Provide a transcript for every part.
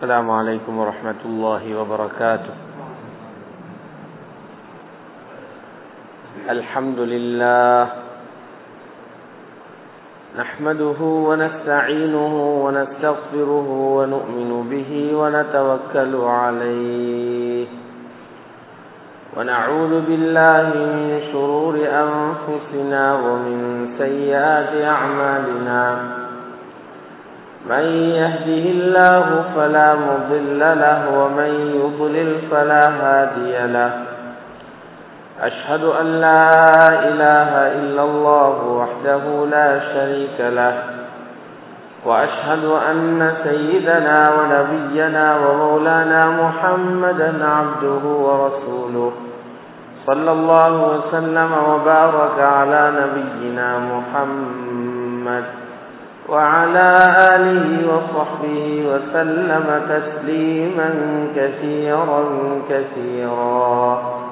السلام عليكم ورحمة الله وبركاته الحمد لله نحمده ونستعينه ونستغفره ونؤمن به ونتوكل عليه ونعوذ بالله من شرور أنفسنا ومن سيئات أعمالنا من يهده الله فلا مضل له ومن يضلل فلا هادي له أشهد أن لا إله إلا الله وحده لا شريك له وأشهد أن سيدنا ونبينا ومولانا محمدا عبده ورسوله صلى الله وسلم وبارك على نبينا محمد وعلى آله وصحبه وسلم تسليما كثيرا كثيرا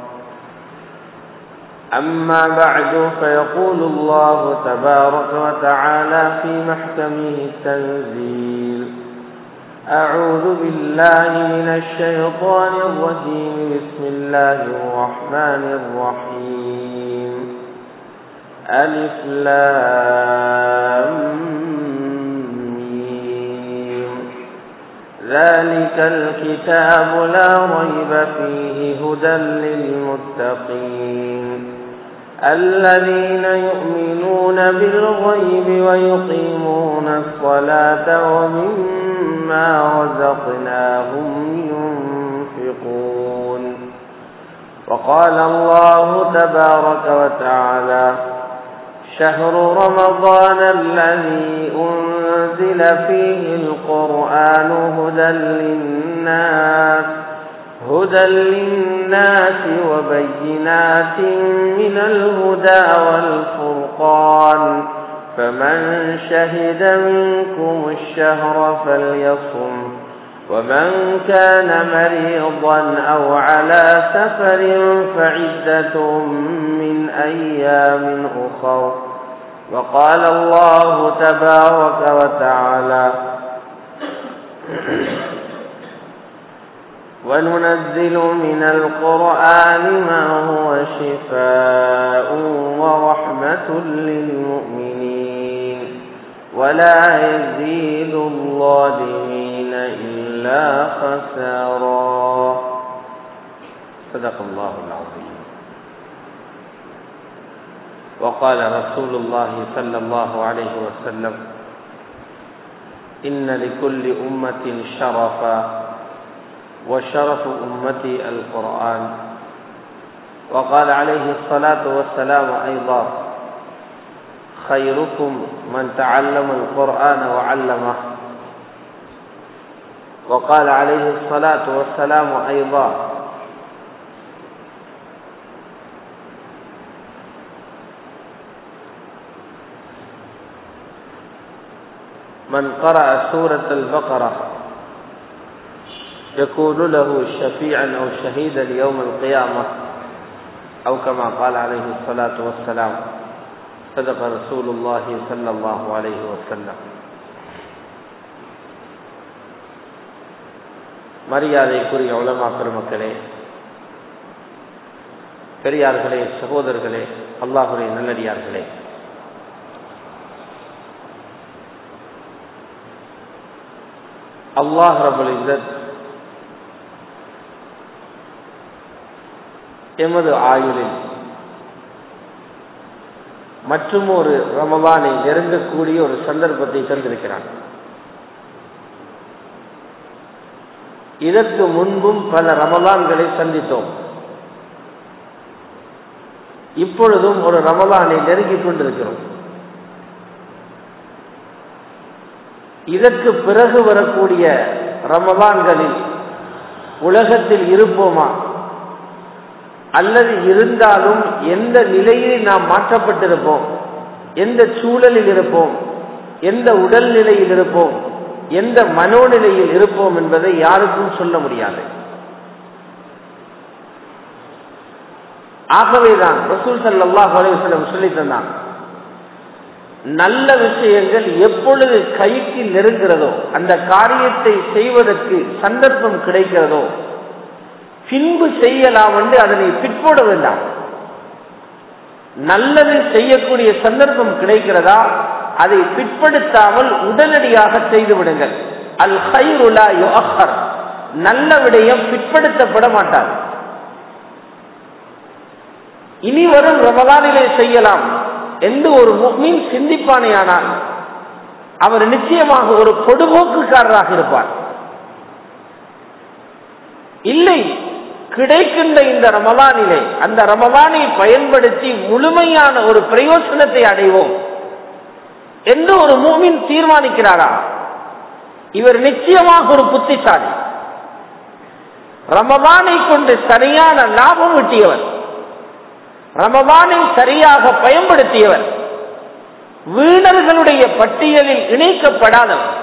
أما بعد فيقول الله تبارك وتعالى في محكمه التنزيل أعوذ بالله من الشيطان الرجيم بسم الله الرحمن الرحيم ألف لام ذلك الكتاب لا ريب فيه هدى للمتقين الذين يؤمنون بالغيب ويقيمون الصلاة ومما رزقناهم ينفقون وقال الله تبارك وتعالى شهر رمضان الذي أنزل فيه القرآن هدى للناس هدى للناس وبينات من الهدى والفرقان فمن شهد منكم الشهر فليصم ومن كان مريضا أو على سفر فعدة من أيام أخر وقال الله تبارك وتعالى وننزل من القرآن ما هو شفاء ورحمة للمؤمنين ولا يزيد الظالمين إلا خسارا صدق الله العظيم وقال رسول الله صلى الله عليه وسلم إن لكل أمة شرفا وشرف أمتي القرآن وقال عليه الصلاة والسلام أيضا خيركم من تعلم القرآن وعلمه وقال عليه الصلاة والسلام أيضا من قرأ سورة البقرة يكون له شفيعا أو شهيدا يوم القيامة أو كما قال عليه الصلاة والسلام صدق رسول الله صلى الله عليه وسلم மரியாதைக்குரிய உலமா பெருமக்களே பெரியார்களே சகோதரர்களே அல்லாஹுடைய நல்லடியார்களே அல்லாஹ் ரபுல் இzzத் எமது ஆயுளில் மற்றும் ஒரு ரமவானை நெருங்கக்கூடிய ஒரு சந்தர்ப்பத்தை தந்திருக்கிறான் இதற்கு முன்பும் பல ரமலான்களை சந்தித்தோம் இப்பொழுதும் ஒரு ரமலானை நெருங்கிக் கொண்டிருக்கிறோம் இதற்கு பிறகு வரக்கூடிய ரமலான்களில் உலகத்தில் இருப்போமா அல்லது இருந்தாலும் எந்த நிலையில் நாம் மாற்றப்பட்டிருப்போம் எந்த சூழலில் இருப்போம் எந்த உடல் நிலையில் இருப்போம் எந்த மனோநிலையில் இருப்போம் என்பதை யாருக்கும் சொல்ல முடியாது ஆகவேதான் ரசூல் சல்லாஹ் அலைவசலம் சொல்லி தந்தான் நல்ல விஷயங்கள் எப்பொழுது கைக்கு நெருங்கிறதோ அந்த காரியத்தை செய்வதற்கு சந்தர்ப்பம் கிடைக்கிறதோ பின்பு செய்யலாம் என்று அதனை பிற்போட வேண்டாம் நல்லது செய்யக்கூடிய சந்தர்ப்பம் கிடைக்கிறதா அதை பிற்படுத்தாமல் உடனடியாக செய்து விடுங்கள் அல் ஹைருலா யுஅஹர் நல்ல விடயம் பிற்படுத்தப்பட மாட்டார் இனி வரும் ரமதானிலே செய்யலாம் என்று ஒரு முக்மீன் சிந்திப்பானேயானால் அவர் நிச்சயமாக ஒரு பொடுபோக்குக்காரராக இருப்பார் இல்லை கிடைக்கின்ற இந்த ரமதானிலே அந்த ரமதானை பயன்படுத்தி முழுமையான ஒரு பிரயோசனத்தை அடைவோம் என்று ஒரு மூமின் தீர்மானிக்கிறாரா இவர் நிச்சயமாக ஒரு புத்திசாலி ரமதானை கொண்டு சரியான லாபம் ஈட்டியவர் ரமதானை சரியாக பயன்படுத்தியவர் வீணர்களுடைய பட்டியலில் இணைக்கப்படாதவர்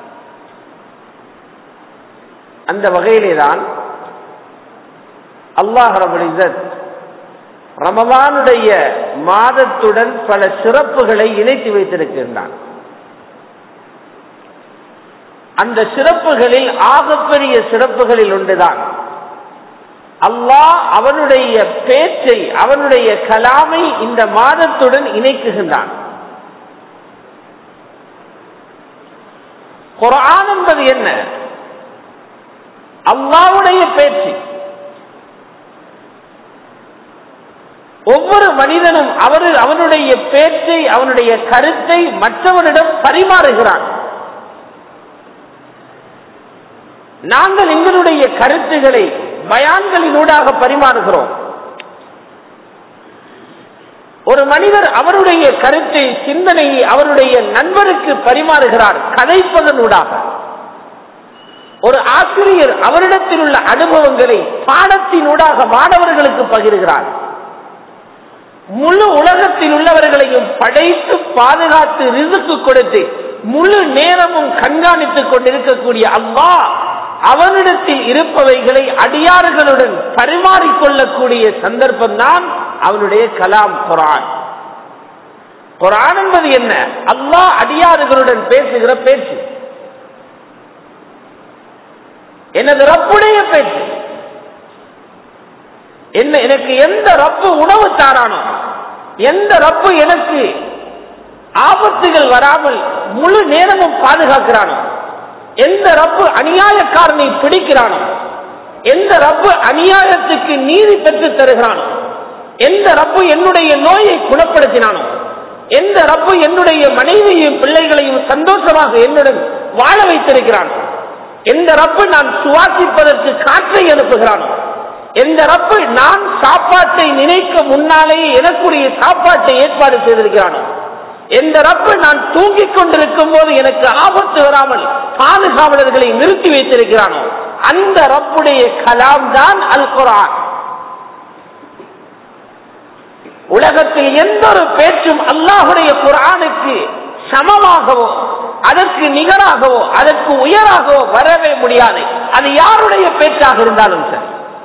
அந்த வகையிலேதான் அல்லாஹ் ரபுலிசத் ரமதானுடைய மாதத்துடன் பல சிறப்புகளை இணைத்து வைத்திருக்கின்றான் அந்த சிறப்புகளில் ஆகப்பெரிய சிறப்புகளில் ஒன்றுதான் அல்லாஹ் அவனுடைய பேச்சை அவனுடைய கலாமை இந்த மாதத்துடன் இணைக்குகின்றான் குரான் என்பது என்ன அல்லாவுடைய பேச்சு ஒவ்வொரு மனிதனும் அவரு அவனுடைய பேச்சை அவனுடைய கருத்தை மற்றவரிடம் பரிமாறுகிறான் நாங்கள் எங்களுடைய கருத்துக்களை பயான்களினூடாக பரிமாறுகிறோம் ஒரு மனிதர் அவருடைய கருத்தை சிந்தனையை அவருடைய நண்பருக்கு பரிமாறுகிறார் கதைப்பதனூடாக ஒரு ஆசிரியர் அவரிடத்தில் உள்ள அனுபவங்களை பாடத்தினூடாக மாணவர்களுக்கு பகிர்கிறார் முழு உலகத்தில் உள்ளவர்களையும் படைத்து பாதுகாத்து ரிசுக்கு கொடுத்து முழு நேரமும் கண்காணித்துக் கொண்டிருக்கக்கூடிய அம்மா அவனிடத்தில் இருப்பவைகளை அடியாறுகளுடன் பரிமாறிக்கொள்ளக்கூடிய சந்தர்ப்பம் தான் அவனுடைய கலாம் குரான் குரான் என்பது என்ன அல்லாஹ் அடியாறுகளுடன் பேசுகிற பேச்சு எனது ரப்புடைய பேச்சு என்ன எனக்கு எந்த ரப்பு உணவு தாரானோ எந்த ரப்பு எனக்கு ஆபத்துகள் வராமல் முழு நேரமும் பாதுகாக்கிறானோ எந்த ரப்பு அநியாயக்காரனை பிடிக்கிறானோ எந்த ரப்பு அநியாயத்துக்கு நீதி பெற்று தருகிறானோ எந்த ரப்பு என்னுடைய நோயை குணப்படுத்தினானோ எந்த ரப்பு என்னுடைய மனைவியையும் பிள்ளைகளையும் சந்தோஷமாக என்னுடன் வாழ வைத்திருக்கிறானோ எந்த ரப்பு நான் சுவாசிப்பதற்கு காற்றை அனுப்புகிறானோ எந்த ரப்பு நான் சாப்பாட்டை நினைக்க முன்னாலேயே எனக்குரிய சாப்பாட்டை ஏற்பாடு செய்திருக்கிறானோ எந்த ரப்பு நான் தூங்கிக் கொண்டிருக்கும் போது எனக்கு ஆபத்து வராமல் பாதுகாவலர்களை நிறுத்தி வைத்திருக்கிறானோ அந்த ரப்புடைய கலாம் தான் அல் குரான் உலகத்தில் எந்த ஒரு பேச்சும் அல்லாஹுடைய குரானுக்கு சமமாகவோ அதற்கு நிகராகவோ அதற்கு உயராகவோ வரவே முடியாது அது யாருடைய பேச்சாக இருந்தாலும் சரி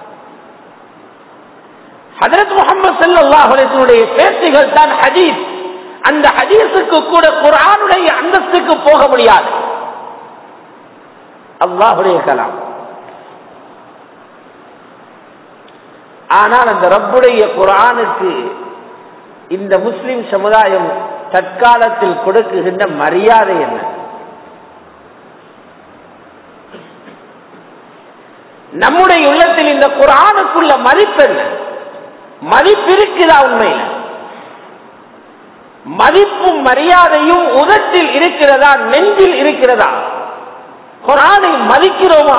ஹதரத் முகமது சல்லாஹுடைய பேச்சுகள் தான் ஹதீஸ் அந்த ஹதீஸுக்கு கூட குரானுடைய அந்தஸ்துக்கு போக முடியாது அல்லாஹுடைய கலாம் ஆனால் அந்த ரப்புடைய குரானுக்கு இந்த முஸ்லிம் சமுதாயம் தற்காலத்தில் கொடுக்குகின்ற மரியாதை என்ன நம்முடைய உள்ளத்தில் இந்த குரானுக்குள்ள மதிப்பு என்ன மதிப்பு இருக்குதா உண்மையில் மதிப்பும் மரியாதையும் உதட்டில் இருக்கிறதா நெஞ்சில் இருக்கிறதா குரானை மதிக்கிறோமா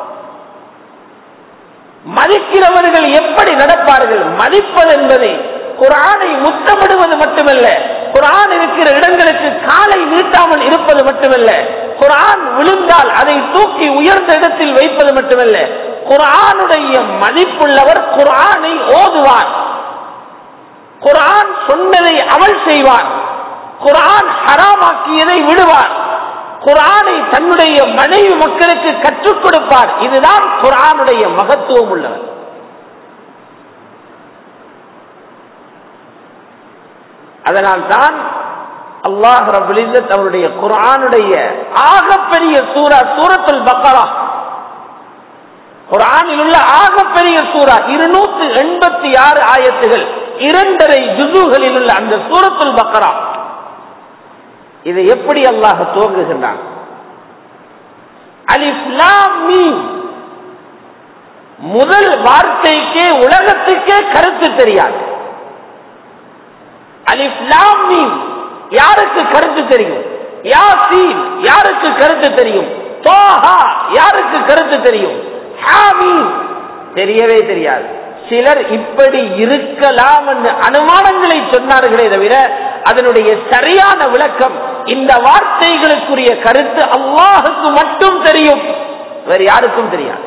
மதிக்கிறவர்கள் எப்படி நடப்பார்கள் மதிப்பது என்பதை குரானை முத்தமிடுவது மட்டுமல்ல குரான் இருக்கிற இடங்களுக்கு காலை நீட்டாமல் இருப்பது மட்டுமல்ல குரான் விழுந்தால் அதை தூக்கி உயர்ந்த இடத்தில் வைப்பது மட்டுமல்ல குரானுடைய மதிப்புள்ளவர் குரானை ஓதுவார் குரான் சொன்னதை அமல் செய்வார் குரான் ஹராமாக்கியதை விடுவார் குரானை தன்னுடைய மனைவி மக்களுக்கு கற்றுக் கொடுப்பார் இதுதான் குரானுடைய மகத்துவம் உள்ளவர் அதனால் தான் அல்லாஹ் ரபுலிசத் அவருடைய குரானுடைய ஆகப்பெரிய சூரா சூரத்துல் பக்கரா குரானில் உள்ள ஆகப்பெரிய சூரா இருநூற்று எண்பத்தி ஆறு ஆயத்துகள் இரண்டரை ஜுசுகளில் உள்ள அந்த சூரத்துல் பக்கரா இதை எப்படி அல்லாஹ் துவங்குகின்றான் அலிஸ்லாம் முதல் வார்த்தைக்கே உலகத்துக்கே கருத்து தெரியாது அலிஸ்லாம் யாருக்கு கருத்து தெரியும் யாசீன் யாருக்கு கருத்து தெரியும் தோஹா யாருக்கு கருத்து தெரியும் ஹாமீம் தெரியவே தெரியாது சிலர் இப்படி இருக்கலாம் என்று அனுமானங்களை சொன்னார்களே தவிர அதனுடைய சரியான விளக்கம் இந்த வார்த்தைகளுக்குரிய கருத்து அல்லாஹுக்கு மட்டும் தெரியும் வேறு யாருக்கும் தெரியாது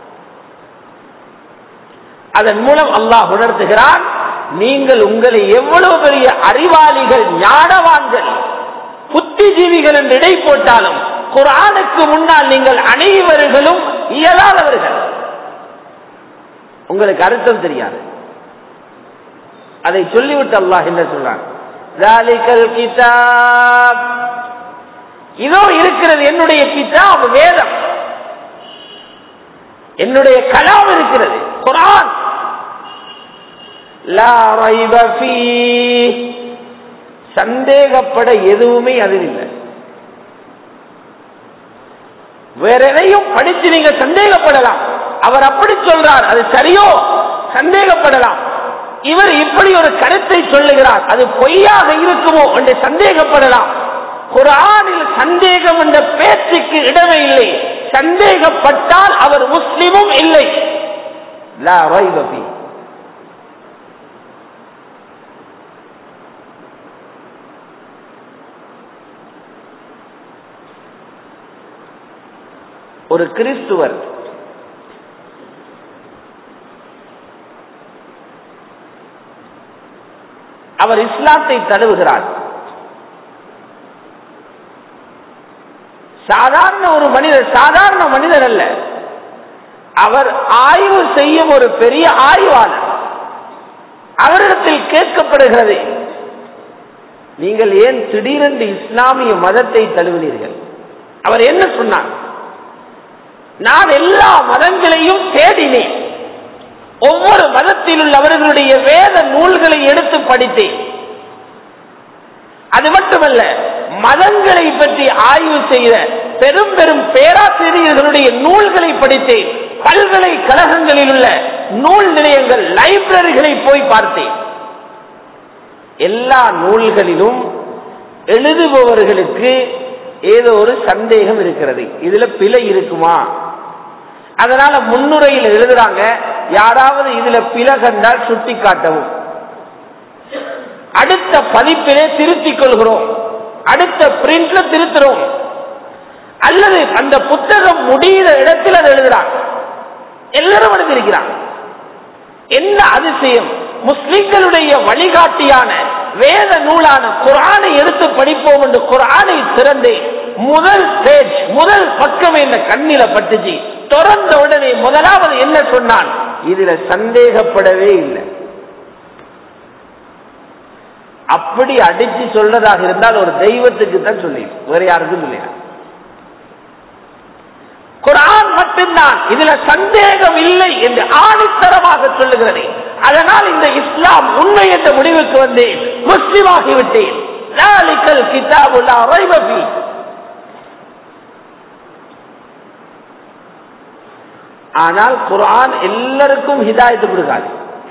அதன் மூலம் அல்லாஹ் உணர்த்துகிறான் நீங்கள் உங்களை எவ்வளவு பெரிய அறிவாளிகள் ஞானவான்கள் புத்திஜீவிகள் என்று இடை போட்டாலும் குரானுக்கு முன்னால் நீங்கள் அனைவர்களும் இயலாதவர்கள் உங்களுக்கு அர்த்தம் தெரியாது அதை சொல்லிவிட்டு அல்லாஹ் என்ன சொல்றான் கிதாப் இதோ இருக்கிறது என்னுடைய கிதாப் வேதம் என்னுடைய கலாம் இருக்கிறது குரான் சந்தேகப்பட எதுவுமே அதில் இல்லை வேற எதையும் படித்து நீங்க சந்தேகப்படலாம் அவர் அப்படி சொல்றார் அது சரியோ சந்தேகப்படலாம் இவர் இப்படி ஒரு கருத்தை சொல்லுகிறார் அது பொய்யாக இருக்குமோ என்று சந்தேகப்படலாம் குரானில் சந்தேகம் என்ற பேச்சுக்கு இடமே இல்லை சந்தேகப்பட்டால் அவர் முஸ்லிமும் இல்லை லா ரைப ஃபீ. ஒரு கிறிஸ்துவர் அவர் இஸ்லாத்தை தழுவுகிறார் சாதாரண ஒரு மனிதர் சாதாரண மனிதர் அல்ல அவர் ஆய்வு செய்யும் ஒரு பெரிய ஆய்வாளர் அவரிடத்தில் கேட்கப்படுகிறது நீங்கள் ஏன் திடீரென்று இஸ்லாமிய மதத்தை தழுவினீர்கள் அவர் என்ன சொன்னார் நான் எல்லா மதங்களையும் தேடினேன் ஒவ்வொரு மதத்தில் உள்ளவர்களுடைய வேத நூல்களை எடுத்து படித்தேன் அது மட்டுமல்ல மதங்களை பற்றி ஆய்வு செய்த பெரும் பெரும் பேராசிரியர்களுடைய நூல்களை படித்தேன் பல்கலைக்கழகங்களில் உள்ள நூல் நிலையங்கள் லைப்ரரிகளை போய் பார்த்தேன் எல்லா நூல்களிலும் எழுதுபவர்களுக்கு ஏதோ ஒரு சந்தேகம் இருக்கிறது இதுல பிழை இருக்குமா அதனால முன்னுரையில் எழுதுறாங்க யாராவது இதுல பிழை கண்டால் சுட்டி காட்டவும் அடுத்த பதிப்பிலே திருத்திக் கொள்கிறோம் அடுத்த பிரிண்ட்ல திருத்துறோம் அல்லது அந்த புத்தகம் முடிகிற இடத்தில் அதை எழுதுறாங்க எல்லாரும் எழுதியிருக்கிறாங்க என்ன அதிசயம் முஸ்லிம்களுடைய வழிகாட்டியான வேத நூலான குரானை எடுத்து படிப்போம் என்று குரானை திறந்து முதல் பேஜ் முதல் பக்கம் என்ற கண்ணில பட்டுச்சு திறந்த உடனே முதலாவது என்ன சொன்னான் இதுல சந்தேகப்படவே இல்லை அப்படி அடிச்சு சொல்றதாக இருந்தால் ஒரு தெய்வத்துக்கு தான் சொல்லி வேற யாருக்கும் இல்லையா குரான் மட்டும்தான் இதுல சந்தேகம் இல்லை என்று ஆணித்தரமாக சொல்லுகிறது அதனால் இந்த இஸ்லாம் உண்மை என்ற முடிவுக்கு வந்து முஸ்லிமாகிவிட்டேன் ذلك الكتاب لا ريب فيه ஆனால் குரான் எல்லாருக்கும் ஹிதாயத்து கொடுக்காது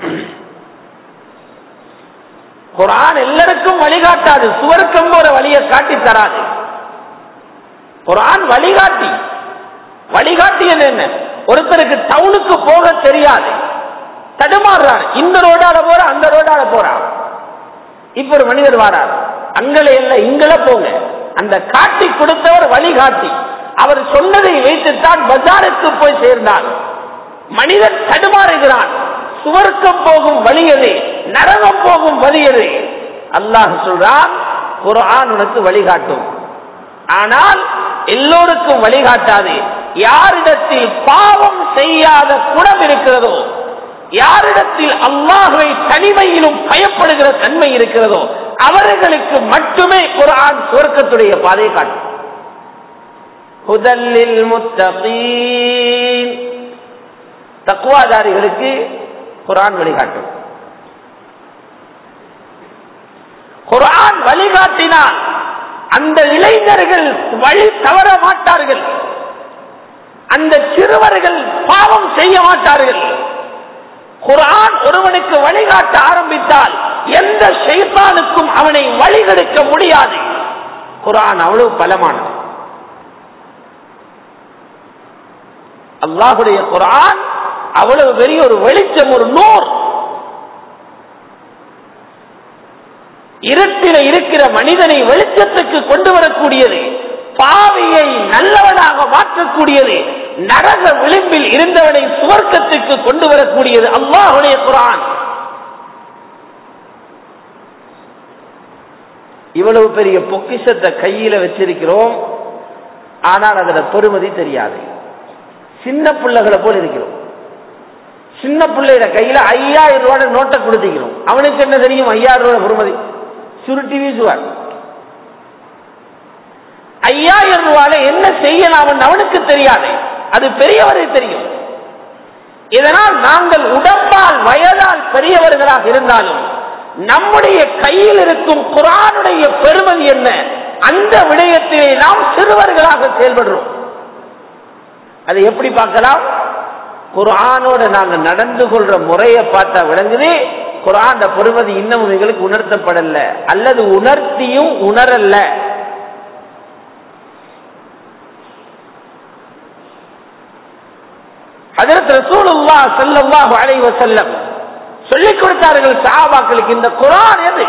குரான் எல்லாருக்கும் வழிகாட்டாது சுவர்க்கம் போற வழியை காட்டி தராது குரான் வழிகாட்டி வழிகாட்டி என்ன ஒருத்தருக்கு டவுனுக்கு போக தெரியாது தடுமாறுறார் இந்த ரோடால போற அந்த ரோடால போறார் இப்ப ஒரு மனிதர் வாரார் அங்கல இல்ல இங்கல போங்க அந்த காட்டி கொடுத்தவர் வழிகாட்டி அவர் சொன்னதை வைத்துத்தான் பஜாருக்கு போய் சேர்ந்தார் மனிதன் தடுமாறுகிறான் சுவர்க்கம் போகும் வழியது நரகம் போகும் வழியது அல்லாஹ் சொல்றான் குரான் உனக்கு வழிகாட்டும் ஆனால் எல்லோருக்கும் வழிகாட்டாது யாரிடத்தில் பாவம் செய்யாத குணம் இருக்கிறதோ யாரிடத்தில் அல்லாஹுவை தனிமையிலும் பயப்படுகிற தன்மை இருக்கிறதோ அவர்களுக்கு மட்டுமே குரான் சுவர்க்கத்துடைய பாதையை காட்டும் முதலில் முத்தகீன் தக்குவாதாரிகளுக்கு குரான் வழிகாட்டும் குரான் வழிகாட்டினால் அந்த இளைஞர்கள் வழி தவற மாட்டார்கள் அந்த சிறுவர்கள் பாவம் செய்ய மாட்டார்கள் குரான் ஒருவனுக்கு வழிகாட்ட ஆரம்பித்தால் எந்த ஷைத்தானுக்கும் அவனை வழிகெடுக்க முடியாது குரான் அவ்வளவு பலமானது அல்லாஹுடைய குரான் அவ்வளவு பெரிய ஒரு வெளிச்சம் ஒரு நூர் இருட்டில இருக்கிற மனிதனை வெளிச்சத்துக்கு கொண்டு வரக்கூடியது பாவியை நல்லவனாக மாற்றக்கூடியது நரக விளிம்பில் இருந்தவனை சுவர்க்கத்துக்கு கொண்டு வரக்கூடியது அல்லாஹுடைய குரான் இவ்வளவு பெரிய பொக்கிஷத்தை கையில வச்சிருக்கிறோம் ஆனால் அதுல பெருமதி தெரியாது சின்ன பிள்ளைகளை போல இருக்கிறோம் சின்ன பிள்ளையில கையில ஐயாயிரம் ரூபாய் நோட்டை கொடுத்திக்கிறோம் அவனுக்கு என்ன தெரியும் ஐயாயிரம் ரூபாய் பெருமதி சுருட்டி வீசுவார் ஐயாயிரம் ரூபாயில என்ன செய்யலாம் அவனுக்கு தெரியாது அது பெரியவரை தெரியும் இதனால் நாங்கள் உடம்பால் வயதால் பெரியவர்களாக இருந்தாலும் நம்முடைய கையில் இருக்கும் குரானுடைய பெருமதி என்ன அந்த விடயத்திலே நாம் சிறுவர்களாக செயல்படுறோம் அதை எப்படி பார்க்கலாம் குரானோட நாங்க நடந்து கொள்ற முறையை பார்த்தா விளங்குது குரான் பெருமதி இன்னும் எங்களுக்கு உணர்த்தப்படல அல்லது உணர்த்தியும் உணரல்ல ஹஜரத் ரசூலுல்லா ஸல்லல்லாஹு அலைஹி வஸல்லம் சொல்லிக் கொடுத்தார்கள் சஹாபாக்களுக்கு இந்த குரான் எது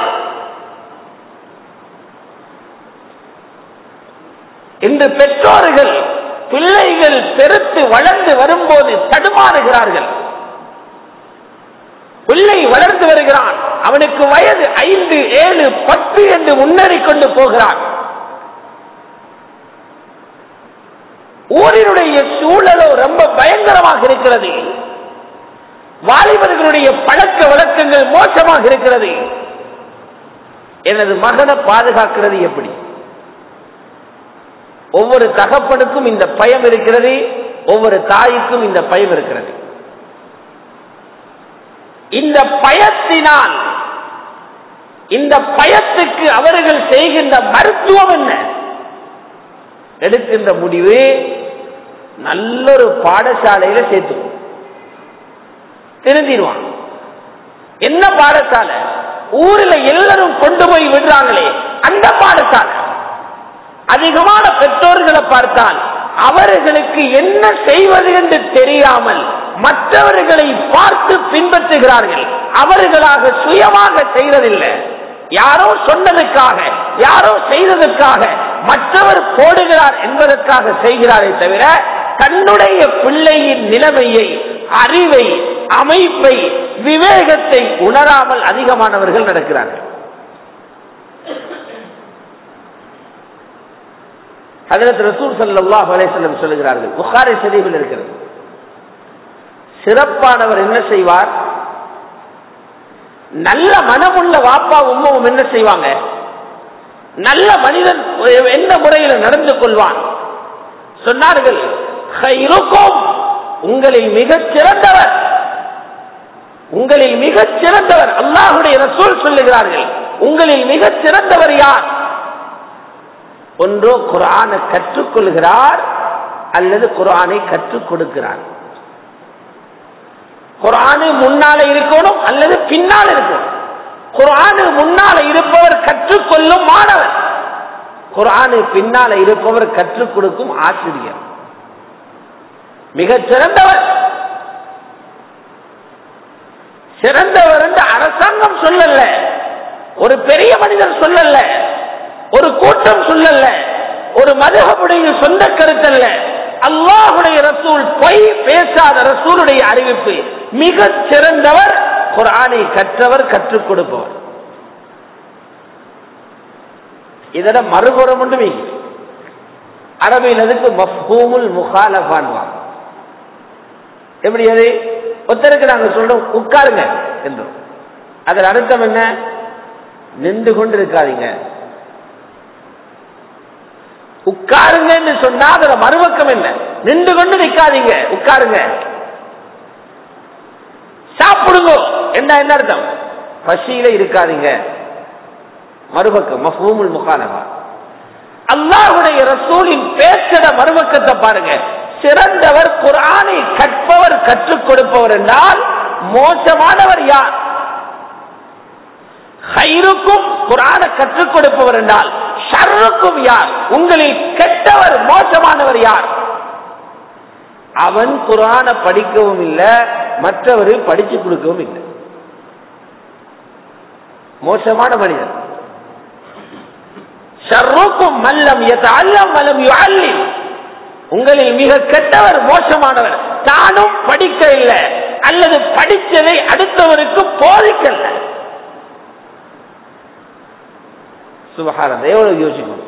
இன்று பெற்றோர்கள் பிள்ளைகள் பெருத்து வளர்ந்து வரும்போது தடுமாறுகிறார்கள் பிள்ளை வளர்ந்து வருகிறான் அவனுக்கு வயது ஐந்து ஏழு பத்து என்று முன்னேறிக் கொண்டு போகிறான் ஊரினுடைய சூழலோ ரொம்ப பயங்கரமாக இருக்கிறது வாலிபர்களுடைய பழக்க வழக்கங்கள் மோசமாக இருக்கிறது எனது மகனை பாதுகாக்கிறது எப்படி ஒவ்வொரு தகப்பனுக்கும் இந்த பயம் இருக்கிறது ஒவ்வொரு தாய்க்கும் இந்த பயம் இருக்கிறது இந்த பயத்தினால் இந்த பயத்துக்கு அவர்கள் செய்கின்ற மருத்துவம் என்ன எடுக்கின்ற முடிவு நல்லொரு பாடசாலையில சேர்த்து திருந்திடுவான் என்ன பாடசாலை ஊரில் எல்லாரும் கொண்டு போய் விடுறாங்களே அந்த பாடசாலை அதிகமான பெற்றோர்களை பார்த்தால் அவர்களுக்கு என்ன செய்வது என்று தெரியாமல் மற்றவர்களை பார்த்து பின்பற்றுகிறார்கள் அவர்களாக சுயமாக செய்வதில்லை யாரோ சொன்னதுக்காக யாரோ செய்ததற்காக மற்றவர் போடுகிறார் என்பதற்காக செய்கிறாரே தவிர தன்னுடைய பிள்ளையின் நிலைமையை அறிவை அமைப்பை விவேகத்தை உணராமல் அதிகமானவர்கள் நடக்கிறார்கள் ஹதரத் ரசூல் சல்லாஹ் அலேசல்லம் சொல்லுகிறார்கள் புகாரி ஷரீஃபில் இருக்கிறது சிறப்பானவர் என்ன செய்வார் நல்ல மனமுள்ள வாப்பா உம்மவும் என்ன செய்வாங்க நல்ல மனிதன் எந்த முறையில் நடந்து கொள்வான் சொன்னார்கள் "ஹைருக்கும் உங்களில் மிகச் சிறந்தவர் உங்களில் மிகச் சிறந்தவர் அல்லாஹுடைய ரசூல் சொல்லுகிறார்கள் உங்களில் மிகச் சிறந்தவர் யார் ஒன்றோ குரானை கற்றுக்கொள்கிறார் அல்லது குரானை கற்றுக் கொடுக்கிறார் குரானு முன்னால இருக்கணும் அல்லது பின்னால் இருக்கணும் குரானு முன்னால இருப்பவர் கற்றுக்கொள்ளும் மாணவர் குரானு பின்னால இருப்பவர் கற்றுக் கொடுக்கும் ஆசிரியர் மிகச் சிறந்தவர் சிறந்தவர் என்று அரசாங்கம் சொல்லல ஒரு பெரிய மனிதர் சொல்லல ஒரு கூட்டம் சொல்லல ஒரு மதுகமுடைய சொந்த கருத்தல்ல அல்லாஹுடைய ரசூல் பொய் பேசாத ரசூலுடைய அறிவிப்பு மிக சிறந்தவர் குரானை கற்றவர் கற்றுக் கொடுப்பவர் இதோட மறுபுறம் ஒன்றுமே அரபியில் அதுக்கு மஃபூமுல் முகாலபான்வான் எப்படி அது ஒருத்தருக்கு நாங்க சொல்றோம் உட்காருங்க என்றோம் அதன் அர்த்தம் என்ன நின்று கொண்டு இருக்காதீங்க உட்காருங்கன்னு சொன்னா அதுல மறுபக்கம் என்ன நின்று கொண்டு நிக்காதீங்க உட்காருங்க சாப்பிடுங்க என்ன என்ன அர்த்தம் பசியில இருக்காதீங்க மறுபக்கம் மஃபூமுல் முகானவா அல்லாஹுடைய ரசூலின் பேச்சட மறுபக்கத்தை பாருங்க சிறந்தவர் குரானை கற்பவர் கற்றுக் கொடுப்பவர் என்றால் மோசமானவர் யார் ஹைருக்கும் குரான கற்றுக் கொடுப்பவர் என்றால் ஷர்ருக்கும் யார் உங்களில் கெட்டவர் மோசமானவர் யார் அவன் குரான படிக்கவும் இல்லை மற்றவர் படிச்சு கொடுக்கவும் இல்லை மோசமான மனிதன் ஷர்ருக்கும் மல்லம் அல்லம் மலம் யுஅல்லிம் உங்களில் மிக கெட்டவர் மோசமானவர் தானும் படிக்க இல்லை அல்லது படித்ததை அடுத்தவருக்கு போதிக்கல சுபகாரம் எவ்வளவு யோசிக்கணும்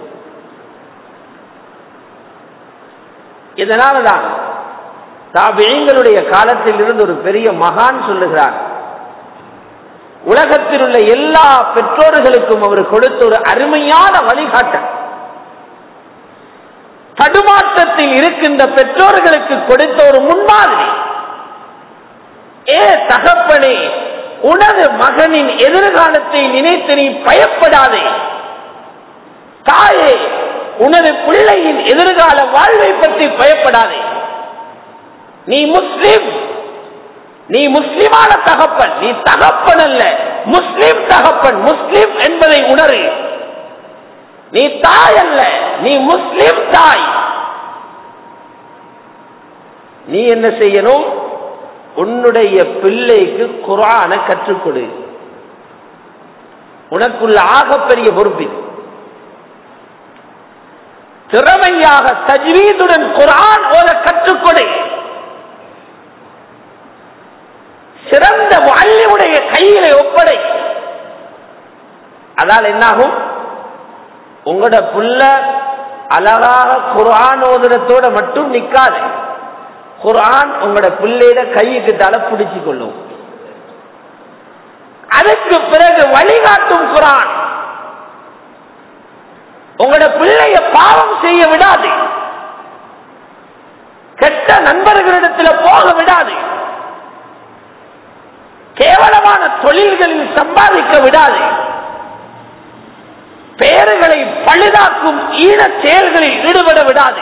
இதனாலதான் தாபியங்களுடைய காலத்தில் இருந்து ஒரு பெரிய மகான் சொல்லுகிறார் உலகத்தில் உள்ள எல்லா பெற்றோர்களுக்கும் அவர் கொடுத்த ஒரு அருமையான வழிகாட்டல் தடுமாற்றத்தில் இருக்கின்ற பெற்றோர்களுக்கு கொடுத்த ஒரு முன்மாதிரி ஏ தகப்பனே உனது மகனின் எதிர்காலத்தை நினைத்து நீ பயப்படாதே தாயே உனது பிள்ளையின் எதிர்கால வாழ்வை பற்றி பயப்படாதே நீ முஸ்லிம் நீ முஸ்லிமான தகப்பன் நீ தகப்பன் அல்ல முஸ்லிம் தகப்பன் முஸ்லிம் என்பதை உணரு நீ தாய் அல்ல நீ முஸ்லிம் தாய் நீ என்ன செய்யணும் உன்னுடைய பிள்ளைக்கு குரான கற்றுக் கொடு உனக்குள்ள ஆகப்பெரிய பொறுப்பு திறமையாக தஜ்வீதுடன் குரான் ஓத கற்றுக்கொடு சிறந்த வள்ளியுடைய கையிலே ஒப்படை அதால் என்னாகும் உங்களோட புள்ள அழகாக குரான் ஓதுறத்தோட மட்டும் நிக்காது குரான் உங்களோட பிள்ளையிட கையுக்கு தலை பிடிச்சு கொள்ளும் அதுக்கு பிறகு வழிகாட்டும் குரான் உங்களோட பிள்ளைய பாவம் செய்ய விடாது கெட்ட நண்பர்களிடத்தில் போக விடாது கேவலமான தொழில்களில் சம்பாதிக்க விடாது பெயர்களை பழுதாக்கும் ஈன செயல்களில் ஈடுபட விடாது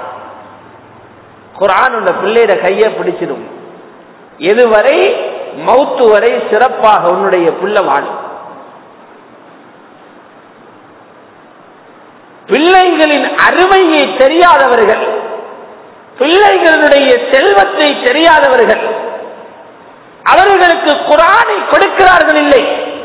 குரான் உள்ள பிள்ளையிட கையை பிடிச்சிடும் எதுவரை மௌத்து வரை சிறப்பாக உன்னுடைய புள்ள வாழும் பிள்ளைகளின் அருமையை தெரியாதவர்கள் பிள்ளைகளுடைய செல்வத்தை தெரியாதவர்கள் அவர்களுக்கு குரானை கொடுக்கிறார்கள் இல்லை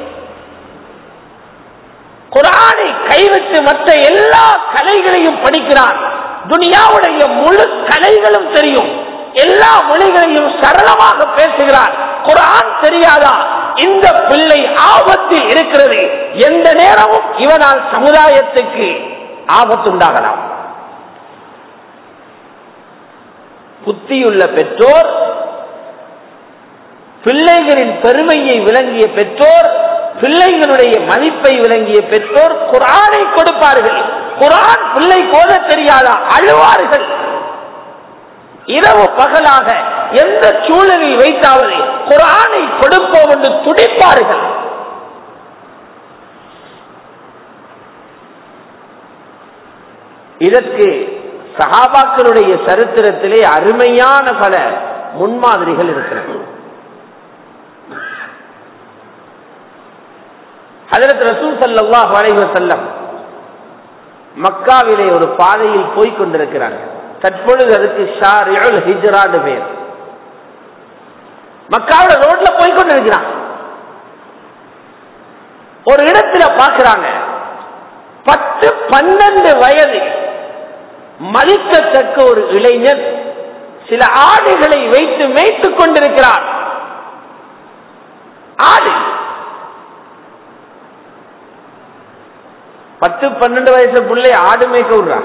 குரானை கைவிட்டு மற்ற எல்லா கலைகளையும் படிக்கிறான் துனியாவுடைய முழு கலைகளும் தெரியும் எல்லா மொழிகளையும் சரளமாக பேசுகிறான் குரான் தெரியாதா இந்த பிள்ளை ஆபத்தில் இருக்கிறது எந்த நேரமும் இவனால் சமுதாயத்துக்கு ஆபத்துண்டாகலாம் புத்தியுள்ள பெற்றோர் பிள்ளைகளின் பெருமையை விளங்கிய பெற்றோர் பிள்ளைகளுடைய மதிப்பை விளங்கிய பெற்றோர் குரானை கொடுப்பார்கள் குரான் பிள்ளை கோத தெரியாதா அழுவார்கள் இரவு பகலாக எந்த சூழலில் வைத்தாவது குரானை கொடுப்போம் என்று துடிப்பார்கள் இதற்கு சகாபாக்களுடைய சரித்திரத்திலே அருமையான பல முன்மாதிரிகள் இருக்கிறது அதற்கு ரசூல் சல்லாஹ் அலைவ செல்லம் மக்காவிலே ஒரு பாதையில் போய்க் கொண்டிருக்கிறார்கள் தற்பொழுது அதுக்கு ஷாரியுல் ஹிஜ்ரான்னு பேர் மக்காவோட ரோட்ல போய் கொண்டிருக்கிறான் ஒரு இடத்துல பாக்குறாங்க பத்து பன்னெண்டு வயது மதிக்கத்தக்க ஒரு இளைஞர் சில ஆடுகளை வைத்து மேய்த்துக் கொண்டிருக்கிறார் ஆடு பத்து பன்னெண்டு வயசு பிள்ளை ஆடு மேய்க்க விடுறான்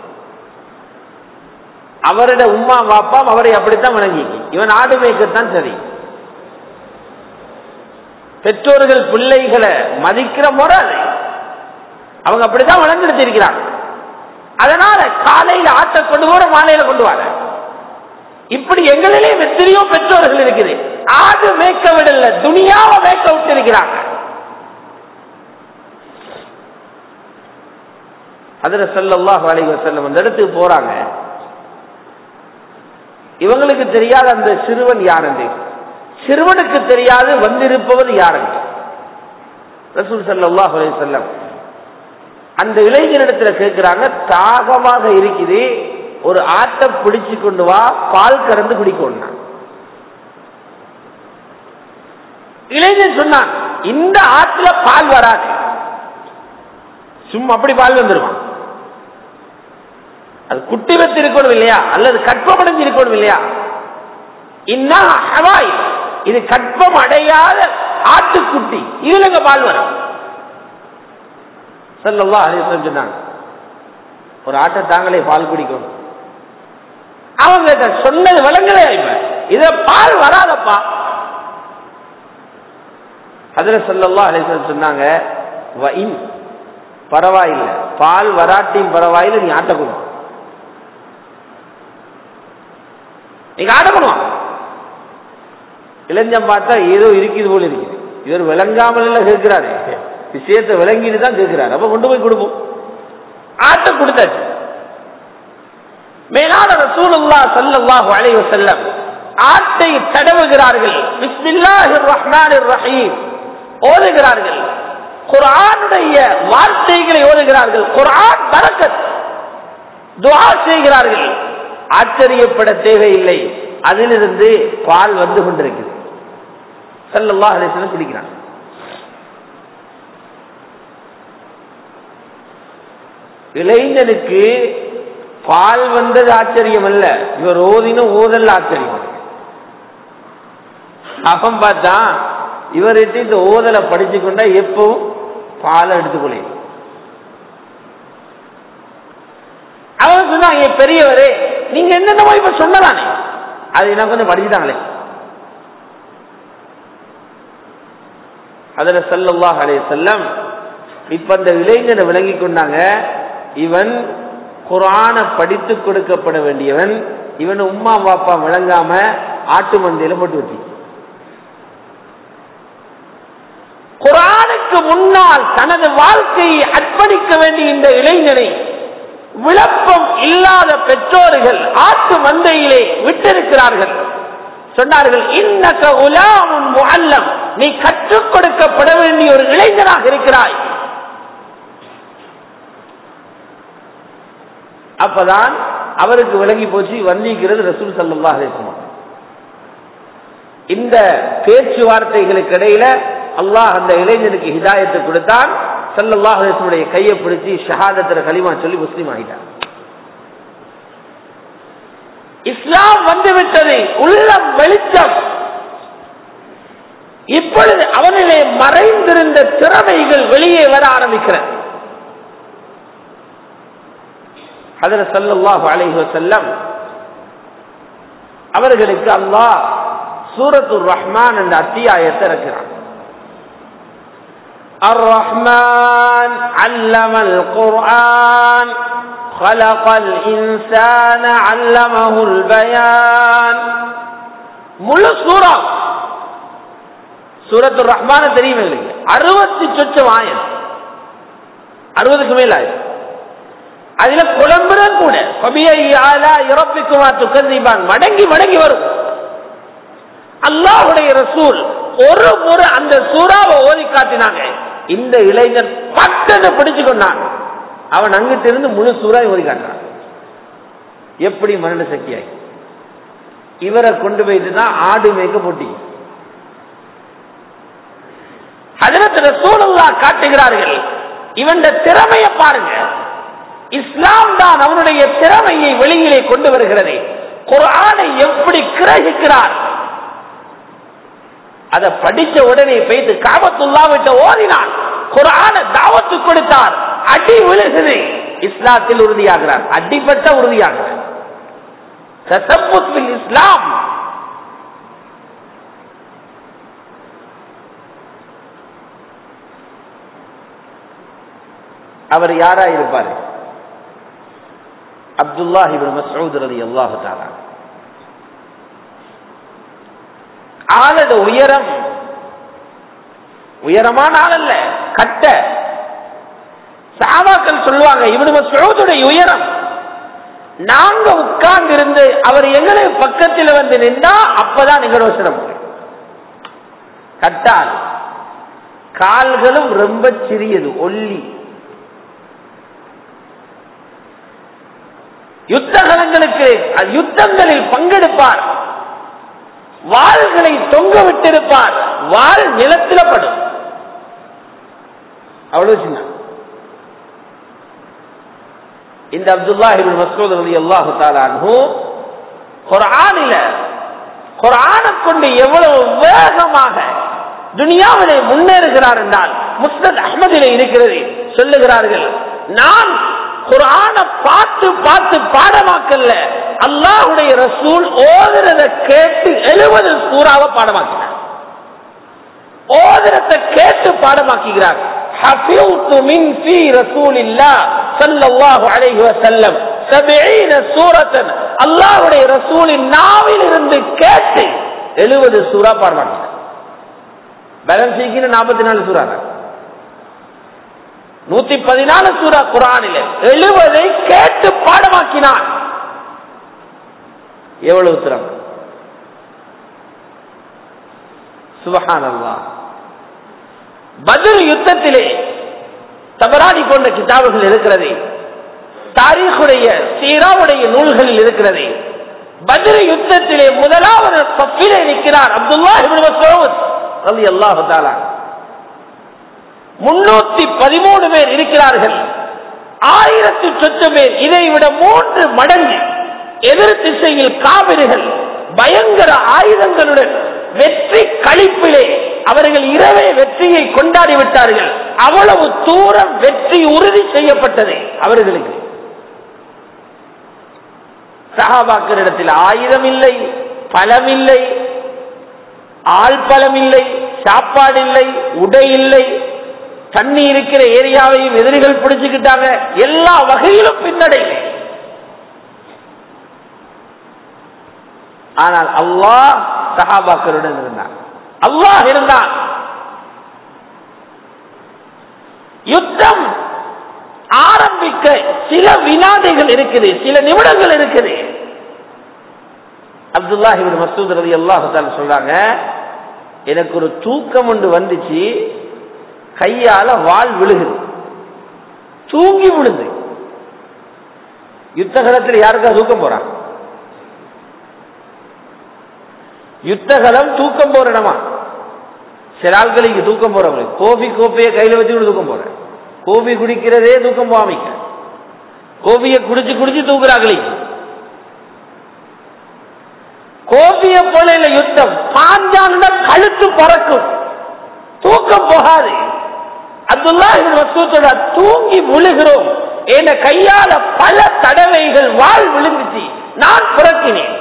அவரோட உமா பாப்பா அவரை அப்படித்தான் வணங்கி இவன் ஆடு மேய்க்கத்தான் சரி பெற்றோர்கள் பிள்ளைகளை மதிக்கிற முறை அது அவங்க அப்படிதான் வளர்ந்தெடுத்திருக்கிறாங்க அதனால காலையில ஆட்ட கொண்டு போற மாலையில கொண்டு வர இப்படி எங்களிலே எத்தனையோ பெற்றோர்கள் இருக்குது ஆடு மேய்க்க விடல துணியாவை மேய்க்க விட்டிருக்கிறாங்க அதுல செல்லல்லாஹ் அலைஹி செல்லம் அந்த இடத்துக்கு போறாங்க இவங்களுக்கு தெரியாத அந்த சிறுவன் யார் என்று சிறுவனுக்கு தெரியாது வந்திருப்பவர் யார் என்று ரசூல் சல்லாஹ் அலைஹி செல்லம் அந்த இளைஞரிடத்துல கேட்கிறாங்க தாகமாக இருக்குது ஒரு ஆட்டை பிடிச்சு கொண்டு வா பால் கறந்து குடிக்கணும் இளைஞன் சொன்னான் இந்த ஆற்றுல பால் வராது சும்மா அப்படி பால் வந்துருவான் அது குட்டி வச்சு இருக்கணும் இல்லையா அல்லது கற்பமடைஞ்சு இருக்கணும் இல்லையா இன்னா ஹவாய் இது கற்பம் அடையாத ஆட்டுக்குட்டி இதுலங்க பால் வரும் சொல்லவா ஹரிசன் சொன்னாங்க ஒரு ஆட்டை தாங்களே பால் குடிக்கணும் அவங்க சொன்னது விளங்கவே இப்ப இத பால் வராதப்பா அதுல சொல்லவா ஹரிசன் சொன்னாங்க வைன் பரவாயில்லை பால் வராட்டியும் பரவாயில்லை நீ ஆட்ட கொடு நீங்க ஆட்ட பண்ணுவா இளைஞன் பார்த்தா ஏதோ இருக்குது போல இருக்குது இவர் விளங்காமல் எல்லாம் கேட்கிறாரு விஷயத்தை விளங்கிட்டு தான் கேட்கிறாரு அப்ப கொண்டு போய் கொடுப்போம் ஆட்ட கொடுத்தாச்சு மேலான ரசூலுல்லா சல்லல்லாஹு அலைஹி வஸல்லம் ஆட்டை தடவுகிறார்கள் பிஸ்மில்லாஹிர் ரஹ்மானிர் ரஹீம் ஓதுகிறார்கள் குர்ஆனுடைய வார்த்தைகளை ஓதுகிறார்கள் குர்ஆன் பரக்கத் துஆ செய்கிறார்கள் ஆச்சரியப்பட தேவையில்லை அதிலிருந்து பால் வந்து கொண்டிருக்கிறது சல்லல்லாஹு அலைஹி வஸல்லம் குடிக்கிறான் இளைஞனுக்கு பால் வந்தது ஆச்சரியம் அல்ல இவர் ஓதின ஓதல் ஆச்சரியம் அவன் பார்த்தா இவர்கிட்ட இந்த ஓதலை படிச்சு கொண்டா எப்பவும் பாலை எடுத்துக்கொள்ள அவன் சொன்னான் என் பெரியவரே நீங்க என்னென்னமோ இப்ப சொன்னதானே அது என்ன கொஞ்சம் படிச்சுட்டாங்களே அதுல சல்லல்லாஹ் அலைஹி செல்லம் இப்ப அந்த இளைஞனை விளங்கி கொண்டாங்க இவன் குரான படித்து கொடுக்கப்பட வேண்டியவன் இவன் உம்மா பாப்பா விளங்காம ஆட்டு மந்தையில போட்டு வச்சு குரானுக்கு முன்னால் தனது வாழ்க்கையை அர்ப்பணிக்க வேண்டிய இந்த இளைஞனை விளப்பம் இல்லாத பெற்றோர்கள் ஆட்டு மந்தையிலே விட்டிருக்கிறார்கள் சொன்னார்கள் இன்னக்க உலாமுன் முஅல்லம் நீ கற்றுக் கொடுக்கப்பட வேண்டிய ஒரு இளைஞனாக இருக்கிறாய் அப்பதான் அவருக்கு விலகி போச்சு வந்திக்கிறது ரசூல் சல்லா அலிஸ்லாம் இந்த பேச்சுவார்த்தைகளுக்கு இடையில அல்லாஹ் அந்த இளைஞனுக்கு ஹிதாயத்தை கொடுத்தான் சல்லல்லாஹ் அலிஸ்லமுடைய கையை பிடிச்சி ஷஹாதத்துல களிமா சொல்லி முஸ்லீம் ஆகிட்டான் இஸ்லாம் வந்துவிட்டது உள்ளம் வெளிச்சம் இப்பொழுது அவனிலே மறைந்திருந்த திறமைகள் வெளியே வர ஆரம்பிக்கிறது அதில் சல்லாஹு அலைஹி வசல்லம் அவர்களுக்கு அல்லாஹ் சூரத்துர் ரஹ்மான் என்ற அத்தியாயத்தை இருக்கிறான் الرحمن علم القرآن خلق الإنسان علمه البيان முழு சூரா சூரத்து ரஹ்மான தெரியும் எங்களுக்கு அறுபத்தி சொச்சம் ஆயம் அறுபதுக்கு மேல் ஆயம் அதுல குழம்புறன் கூட இறப்பிக்குமா துக்கந்தீபான் மடங்கி மடங்கி வரும் அல்லாஹுடைய ரசூல் ஒரு முறை அந்த சூறாவை ஓதி காட்டினாங்க இந்த இளைஞன் பட்டனை பிடிச்சு கொண்டான் அவன் அங்கிட்டு இருந்து முழு சூறாவை ஓதி காட்டுறான் எப்படி மரண சக்தியாய் இவரை கொண்டு போயிட்டு தான் ஆடு மேய்க்க போட்டி அதற்கு ரசூலுல்லா காட்டுகிறார்கள் இவன் திறமையை பாருங்க இஸ்லாம் தான் அவனுடைய திறமையை வெளியிலே கொண்டு வருகிறது குரானை எப்படி கிரகிக்கிறார் அதை படிச்ச உடனே போய்த்து காபத்துல்லா விட்ட ஓதினான் குரான தாவத்து கொடுத்தார் அடி விழுகுது இஸ்லாத்தில் உறுதியாகிறார் அடிப்பட்ட உறுதியாகிறார் இஸ்லாம் அவர் யாரா இருப்பார் அப்துல்லாஹிபின் மசூத் ரலி அல்லாஹு தாலா ஆளட உயரம் உயரமான ஆள் அல்ல கட்ட சாபாக்கள் சொல்லுவாங்க இவனு மசூதுடைய உயரம் நாங்க உட்கார்ந்து இருந்து அவர் எங்களை பக்கத்தில் வந்து நின்றா அப்பதான் எங்களோட சிரமம் கட்டால் கால்களும் ரொம்ப சிறியது ஒல்லி யுத்தகலங்களுக்கு யுத்தங்களில் பங்கெடுப்பார் வாள்களை தொங்க விட்டிருப்பார் வாள் நிலத்தில படும் அவ்வளவு சின்ன இந்த அப்துல்லாஹிபின் மசூத் அலி அல்லாஹு தாலானு குரானில குரானை கொண்டு எவ்வளவு வேகமாக துனியாவிலே முன்னேறுகிறார் என்றால் முஸ்தத் அஹமதிலே இருக்கிறது சொல்லுகிறார்கள் நான் குரான பார்த்து பார்த்து பாடமாக்கல்ல அல்லாஹுடைய ரசூல் ஓதுறத கேட்டு எழுபது சூறாவை பாடமாக்கினார் ஓதுறத கேட்டு பாடமாக்குகிறார் حفظت من في رسول الله صلى الله عليه وسلم سبعين سورة அல்லாஹ்வுடைய ரசூலின் நாவில் இருந்து கேட்டு எழுபது சூறா பாடமாக்கினார் பேலன்ஸ் செய்கிற நாற்பத்தி நாலு சூறா நூத்தி பதினாலு சூறா குரானில் எழுபதை கேட்டு பாடமாக்கினான் எவ்வளவு திறம் சுபஹான் அல்லா பதில் யுத்தத்திலே தபராணி போன்ற கிதாபுகள் இருக்கிறது தாரீഖுடைய சீராவுடைய நூல்களில் இருக்கிறது பதில் யுத்தத்திலே முதலாவது பப்பிலே நிற்கிறார் அப்துல்லா ரவி அல்லாஹு தாலா முன்னூத்தி பதிமூணு பேர் இருக்கிறார்கள் ஆயிரத்தி சொத்து பேர் இதை விட மூன்று மடங்கு எதிர் திசையில் காவிரிகள் பயங்கர ஆயுதங்களுடன் வெற்றி கழிப்பிலே அவர்கள் இரவே வெற்றியை கொண்டாடி விட்டார்கள் அவ்வளவு தூரம் வெற்றி உறுதி செய்யப்பட்டது அவர்களுக்கு சகாபாக்களிடத்தில் ஆயுதம் இல்லை பலம் இல்லை ஆள் பலம் இல்லை சாப்பாடு இல்லை உடை இல்லை தண்ணி இருக்கிற ஏரியாவையும் எதிரிகள் பிடிச்சுக்கிட்டாங்க எல்லா வகையிலும் பின்னடைவு ஆனால் அல்லாஹ் சஹாபாக்களுடன் இருந்தான் அல்லாஹ் இருந்தான் யுத்தம் ஆரம்பிக்க சில வினாடிகள் இருக்குது சில நிமிடங்கள் இருக்குது அப்துல்லாஹிபின் மசூத் ரவி அல்லாஹால சொல்றாங்க எனக்கு ஒரு தூக்கம் ஒன்று வந்துச்சு கையால வால் விழுகுது தூங்கி விழுந்து யுத்த காலத்தில் யாருக்கா தூக்கம் போறான் யுத்தகலம் தூக்கம் போற இடமா சில ஆட்களுக்கு தூக்கம் போறவங்க கோபி கோப்பையை கையில வச்சு தூக்கம் போற கோபி குடிக்கிறதே தூக்கம் போகாமிக்க கோபியை குடிச்சு குடிச்சு தூக்குறாங்களே கோபிய போல இல்ல யுத்தம் பாஞ்சாண்ட கழுத்து பறக்கும் தூக்கம் போகாது அப்துல்லா வசூத்தோட தூங்கி விழுகிறோம் என் கையால பல தடவைகள் வாழ் விழுந்துச்சு நான் புறக்கினேன்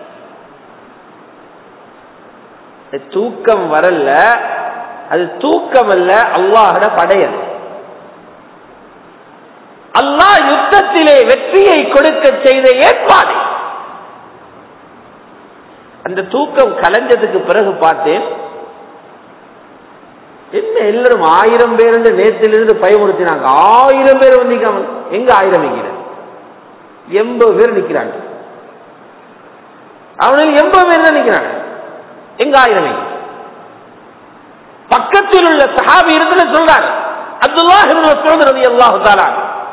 தூக்கம் வரல அது தூக்கம் அல்ல அல்லாஹட படையல் அல்லாஹ் யுத்தத்திலே வெற்றியை கொடுக்க செய்த ஏற்பாடு அந்த தூக்கம் கலைஞ்சதுக்கு பிறகு பார்த்தேன் என்ன எல்லாரும் ஆயிரம் பேர் நேற்றிலிருந்து பயமுறுத்தினாங்க ஆயிரம் பேர் வந்திக்காம எங்க ஆயிரம் வைக்கிற எண்பது பேர் நிக்கிறாங்க அவனுக்கு எண்பது பேர் தான் நிக்கிறாங்க எங்க ஆயிரம் வைக்க பக்கத்தில் உள்ள சஹாபி இருந்து சொல்றாங்க அப்துல்லாஹ் சொல்றது அல்லாஹு தாலா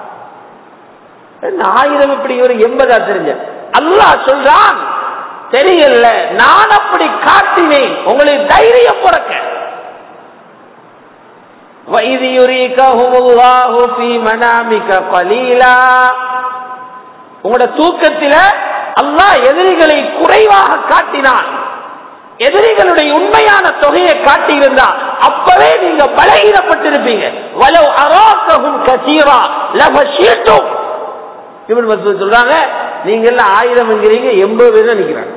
ஆயிரம் இப்படி ஒரு எண்பதா தெரிஞ்ச அல்லாஹ் சொல்றான் தெரியல நான் அப்படி காட்டினேன் உங்களுக்கு தைரியம் பிறக்க وَإِذْ يُرِيكَهُمُ اللَّهُ فِي مَنَامِكَ قَلِيلًا உங்களோட தூக்கத்தில அல்லாஹ் எதிரிகளை குறைவாக காட்டினான் எதிரிகளுடைய உண்மையான தொகையை காட்டியிருந்தா அப்பவே நீங்க பலகீனப்பட்டிருப்பீங்க வலவு அராக்ககும் கசீரா லபஷீட்டும் இவன் மசூத் சொல்றாங்க நீங்க எல்லாம் ஆயிரம் என்கிறீங்க எண்பது பேர் தான் நிக்கிறாங்க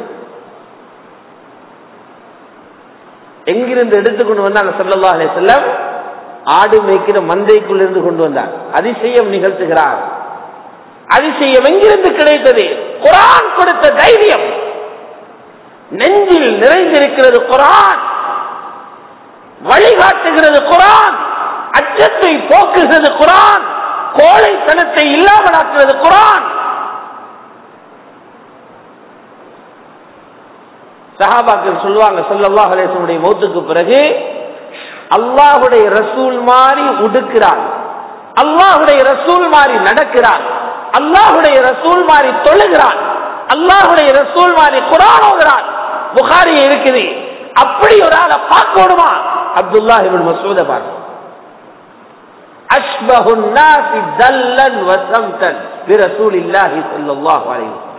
எங்கிருந்து எடுத்துக்கொண்டு வந்தாங்க சல்லல்லாஹு அலைஹி வஸல்லம் ஆடு மேய்க்கிற மந்தைக்குள் இருந்து கொண்டு வந்தார் அதிசயம் நிகழ்த்துகிறார் அதிசயம் எங்கிருந்து கிடைத்தது குரான் கொடுத்த தைரியம் நெஞ்சில் நிறைந்திருக்கிறது குரான் வழிகாட்டுகிறது குரான் அச்சத்தை போக்குகிறது குரான் கோழைத்தனத்தை இல்லாமலாக்குகிறது குரான் சஹாபாக்கள் சொல்லுவாங்க சொல்லல்லாஹ் அலேசனுடைய மௌத்துக்கு பிறகு அல்லாஹுடைய ரசூல் மாறி உடுக்கிறான் அல்லாஹுடைய ரசூல் மாறி நடக்கிறான் அல்லாஹுடைய ரசூல் மாறி தொழுகிறான் அல்லாஹுடைய ரசூல் மாறி குரான் ஓதுறான் புகாரி இருக்குது அப்படி ஒரு ஆளை பார்க்கணுமா அப்துல்லா இவன் மசூத பார்க்க أشبه الناس دلا وسمتا برسول الله صلى الله عليه وسلم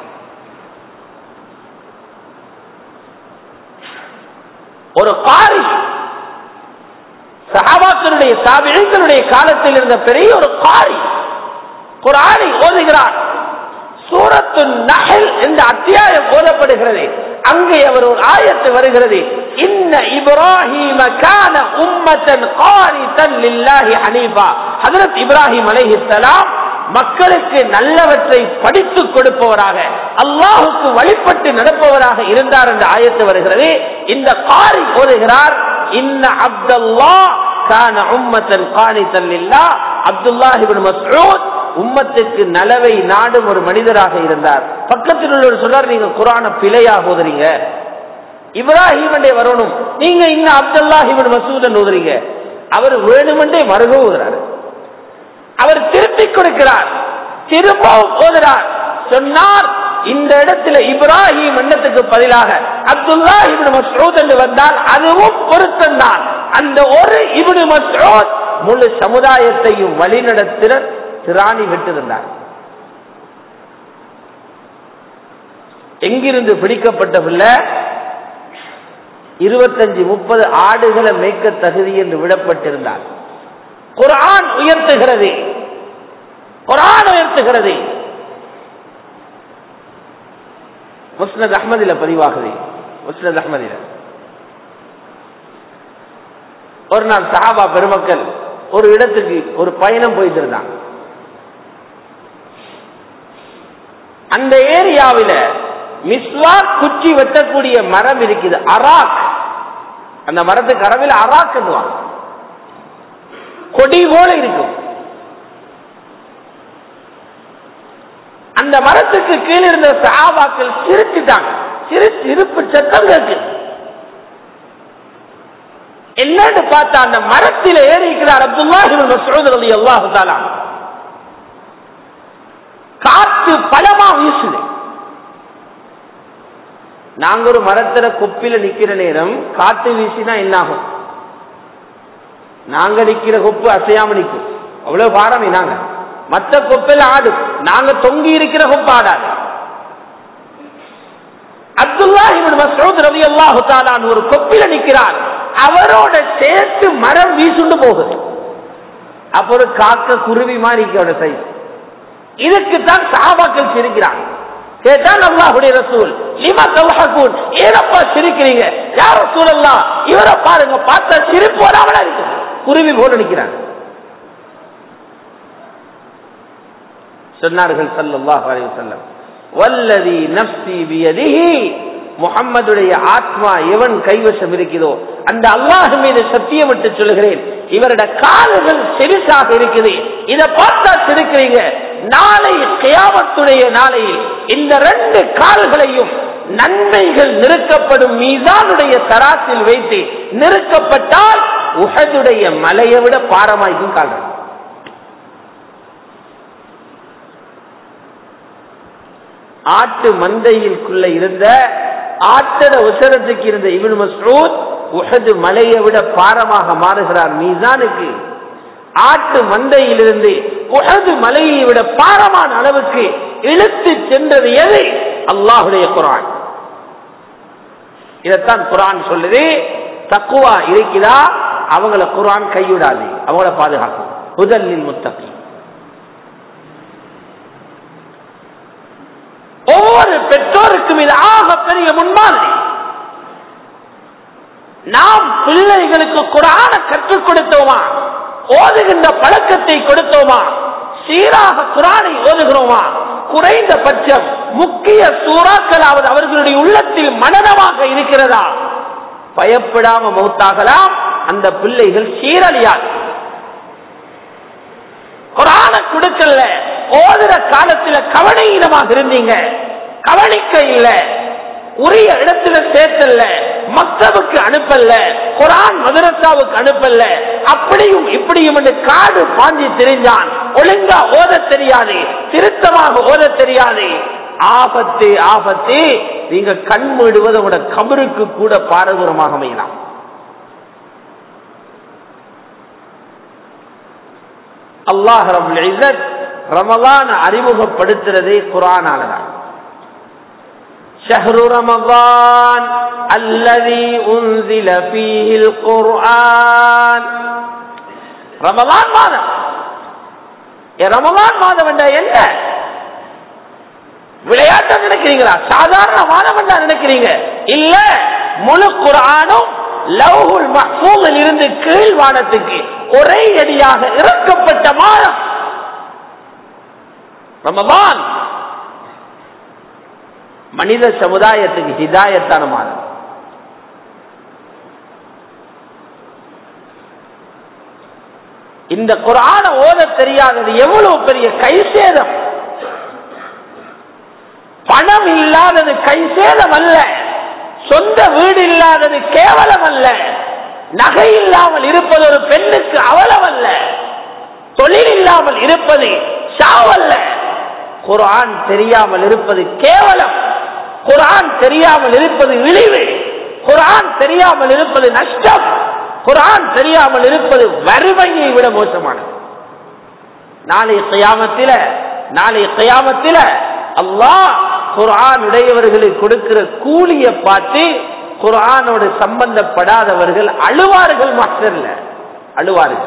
ஒரு காரி சகாபாக்களுடைய தாபிகளுடைய காலத்தில் இருந்த பெரிய ஒரு காரி குரானை ஓதுகிறார் சூரத்து நகல் என்ற அத்தியாயம் ஓதப்படுகிறது அங்கே அவர் ஒரு ஆயத்து வருகிறது இன்ன இப்ராஹிம கான உம்மத்தன் காரித்தன் லில்லாஹி ஹனீஃபா ஹஜரத் இப்ராஹிம் அலைஹிஸ்ஸலாம் மக்களுக்கு நல்லவற்றை படித்துக் கொடுப்பவராக அல்லாஹுக்கு வழிபட்டு நடப்பவராக இருந்தார் என்ற ஆயத்து வருகிறது இந்த காரி ஓதுகிறார் இன்ன அப்துல்லா கான உம்மத்தன் காணித்தன் லில்லா அப்துல்லாஹிபின் மஸ்ஊத் உம்மத்துக்கு நலவை நாடும் ஒரு மனிதராக இருந்தார் பக்கத்தில் உள்ளவர் சொல்றார் நீங்க குரான பிழையா ஓதுறீங்க இப்ராஹிமண்டே வரணும் நீங்க இன்ன அப்துல்லாஹிபின் மசூதன் ஓதுறீங்க அவர் வேணுமென்றே மருக ஓதுறாரு அவர் திருப்பி கொடுக்கிறார் திரும்பவும் ஓதுறார் சொன்னார் இந்த இடத்துல இப்ராஹிம் எண்ணத்துக்கு பதிலாக அப்துல்லா இபின் மசூத் என்று வந்தால் அதுவும் பொருத்தம் தான் அந்த ஒரு இபின் மசூத் முழு சமுதாயத்தையும் வழிநடத்தின திராணி விட்டிருந்தார் எங்கிருந்து பிடிக்கப்பட்ட பிள்ளை இருபத்தஞ்சு முப்பது ஆடுகளை மேய்க்க தகுதி என்று விடப்பட்டிருந்தார் குரான் உயர்த்துகிறது குரான் உயர்த்துகிறது முஸ்னத் அஹமதில பதிவாகுது முஸ்னத் அஹமதில ஒரு நாள் சஹாபா பெருமக்கள் ஒரு இடத்துக்கு ஒரு பயணம் போயிட்டு இருந்தாங்க அந்த ஏரியாவில மிஸ்வாக் குச்சி வெட்டக்கூடிய மரம் இருக்குது அராக் அந்த மரத்துக்கு அரவில் அராக் கொடி போல இருக்கும் அந்த மரத்துக்கு கீழே இருந்த சாபாக்கள் சிரிச்சுட்டாங்க சிறு சிரிப்பு சத்தம் கேக்கு என்னன்னு பார்த்தா அந்த மரத்தில் ஏறி இருக்கிறார் அப்துல்லா அல்லாஹு தாலா காத்து பலமா வீசுது நாங்க ஒரு மரத்துல கொப்பில நிக்கிற நேரம் காத்து வீசினா என்ன ஆகும் நாங்க நிக்கிற கொப்பு அசையாம நிற்கும் அவ்வளவு பாரமே நாங்க மற்ற கொப்பில் ஆடும் நாங்க தொங்கி இருக்கிற கொப்பு ஆடாது அப்துல்லா இவன் மசூத் ரவி அல்லாஹு தாலான் ஒரு கொப்பில நிற்கிறார் அவரோட சேர்த்து மரம் வீசுண்டு போகுது அப்ப ஒரு காக்க குருவி மாதிரி அவரோட சைஸ் இதுக்குத்தான் சாபாக்கள் சிரிக்கிறாங்க கேட்டால் அல்லாஹுடைய ரசூல் லிமா தவஹகூன் ஏனப்பா சிரிக்கிறீங்க யார் ரசூல் அல்லா இவரை பாருங்க பார்த்தா சிரிப்பு வராமல இருக்கு குருவி போல நிற்கிறாங்க சொன்னார்கள் சல்லல்லாஹு அலைஹி வஸல்லம் வல்லதி நஃப்ஸி பியதிஹி முகம்மதுடைய ஆத்மா எவன் கைவசம் இருக்கிறதோ அந்த அல்லாஹ் மீது சத்தியம் விட்டு சொல்லுகிறேன் இவருடைய கால்கள் செவிசாக இருக்குது இதை பார்த்தா சிரிக்கிறீங்க நாளை கியாமத்துடைய நாளையில் இந்த ரெண்டு கால்களையும் நன்மைகள் நிறுக்கப்படும் மீதானுடைய தராசில் வைத்து நிறுக்கப்பட்டால் உகதுடைய மலையை விட பாரமாய்க்கும் கால்கள் ஆட்டு மந்தையிற்குள்ள இருந்த ஆட்டட உசரத்துக்கு இருந்த இவன் மஸ்ரூத் உஹது மலையை விட பாரமாக மாறுகிறார் மீசானுக்கு ஆட்டு மந்தையிலிருந்து உஹது மலையை விட பாரமான அளவுக்கு இழுத்து சென்றது எது அல்லாஹுடைய குரான் இதைத்தான் குரான் சொல்லுது தக்குவா இருக்கிறா அவங்கள குரான் கைவிடாது அவங்கள பாதுகாக்கும் முதலில் முத்தகி ஒவ்வொரு பெற்றோருக்கும் இது ஆக பெரிய முன்மாதிரி நாம் பிள்ளைகளுக்கு குரான கற்றுக் கொடுத்தோமா ஓதுகின்ற பழக்கத்தை கொடுத்தோமா சீராக குரானை ஓதுகிறோமா குறைந்த பட்சம் முக்கிய சூறாக்களாவது அவர்களுடைய உள்ளத்தில் மனநமாக இருக்கிறதா பயப்படாம மௌத்தாகலாம் அந்த பிள்ளைகள் சீரழியாது குரான கொடுக்கல ஓதுற காலத்துல கவனையினமாக இருந்தீங்க கவனிக்க இல்ல உரிய இடத்துல சேர்த்தல்ல மக்தபுக்கு அனுப்பல்ல குரான் மதரசாவுக்கு அனுப்பல்ல அப்படியும் இப்படியும் என்று காடு பாஞ்சி தெரிஞ்சான் ஒழுங்கா ஓத தெரியாது திருத்தமாக ஓத தெரியாது ஆபத்து ஆபத்து நீங்க கண் மூடுவது உங்களோட கபருக்கு கூட பாரதூரமாக அமையலாம் அல்லாஹ் ரபுல் இஸ்ஸத் ரமலான் அறிமுகப்படுத்துறதே குரானாலதான் شهر رمضان الذي أنزل فيه القرآن رمضان மாதம் ஏ, ரமலான் மாதம் என்றா என்ன விளையாட்டா நினைக்கிறீங்களா சாதாரண மாதம் என்றா நினைக்கிறீங்க இல்ல முழு குரானும் லவ்ஹுல் மஹ்பூலில் இருந்து கீழ் வானத்துக்கு ஒரே அடியாக இறக்கப்பட்ட மாதம் ரமலான் மனித சமுதாயத்துக்கு ஹிதாயத்தான மாதம் இந்த குரான ஓத தெரியாதது எவ்வளவு பெரிய கைசேதம் பணம் இல்லாதது கைசேதம் அல்ல சொந்த வீடு இல்லாதது கேவலம் அல்ல நகை இல்லாமல் இருப்பது ஒரு பெண்ணுக்கு அவலம் அல்ல தொழில் இல்லாமல் இருப்பது சாவல்ல குரான் தெரியாமல் இருப்பது கேவலம் குரான் தெரியாமல் இருப்பது இழிவு குரான் தெரியாமல் இருப்பது நஷ்டம் குரான் தெரியாமல் இருப்பது வறுமையை விட மோசமானது நாளை கயாமத்தில நாளை கயாமத்தில அல்லாஹ் குரான் உடையவர்களுக்கு கொடுக்கிற கூலிய பார்த்து குரானோடு சம்பந்தப்படாதவர்கள் அழுவார்கள் மாஸ்டர்ல அழுவார்கள்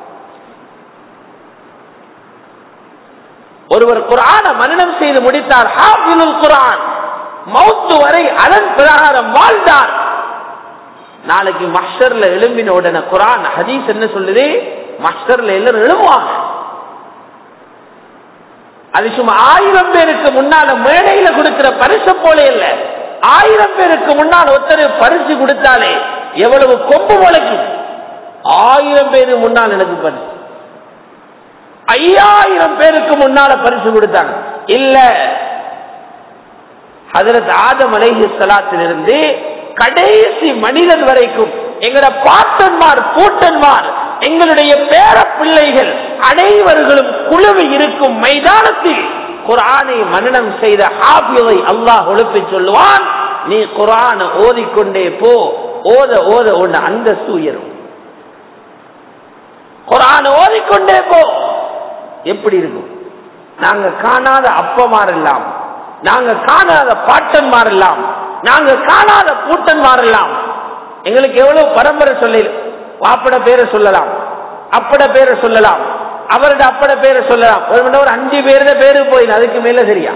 ஒருவர் குரான மனனம் செய்து முடித்தார் ஹாஃபிலுல் குரான் மௌத்து வரை அதன் பிரகாரம் வாழ்ந்தார் நாளைக்கு மஸ்டர்ல எழும்பின உடனே குரான் ஹதீஸ் என்ன சொல்லுது மஸ்டர்ல எல்லாரும் எழும்புவாங்க அது சும்மா ஆயிரம் பேருக்கு முன்னால மேடையில கொடுக்கிற பரிசு போல இல்ல ஆயிரம் பேருக்கு முன்னால் ஒருத்தர் பரிசு கொடுத்தாலே எவ்வளவு கொம்பு முளைக்கும் ஆயிரம் பேருக்கு முன்னால் எனக்கு பரிசு ஐயாயிரம் பேருக்கு முன்னால பரிசு கொடுத்தாங்க இல்ல ஹதரத் ஆதம் அலைஹி சலாத்திலிருந்து கடைசி மனிதன் வரைக்கும் எங்கட பாட்டன்மார் பூட்டன்மார் எங்களுடைய பேர பிள்ளைகள் அனைவர்களும் குழுவி இருக்கும் மைதானத்தில் குரானை மனனம் செய்த ஹாபியை அல்லாஹ் ஒழுப்பி சொல்லுவான் நீ குரான ஓதிக்கொண்டே போ ஓத ஓத உன் அந்தஸ்து உயரும் குரான ஓதிக்கொண்டே போ எப்படி இருக்கும் நாங்க காணாத அப்பமார் எல்லாம் நாங்க காணாத பாட்டன்மார் எல்லாம் நாங்க காணாத பூட்டன்மார் எல்லாம் எங்களுக்கு எவ்வளவு பரம்பரை சொல்லி வாப்பட பேரை சொல்லலாம் அப்பட பேரை சொல்லலாம் அவரோட அப்பட பேரை சொல்லலாம் ஒரு மணி ஒரு அஞ்சு பேருட பேரு போய் அதுக்கு மேல சரியா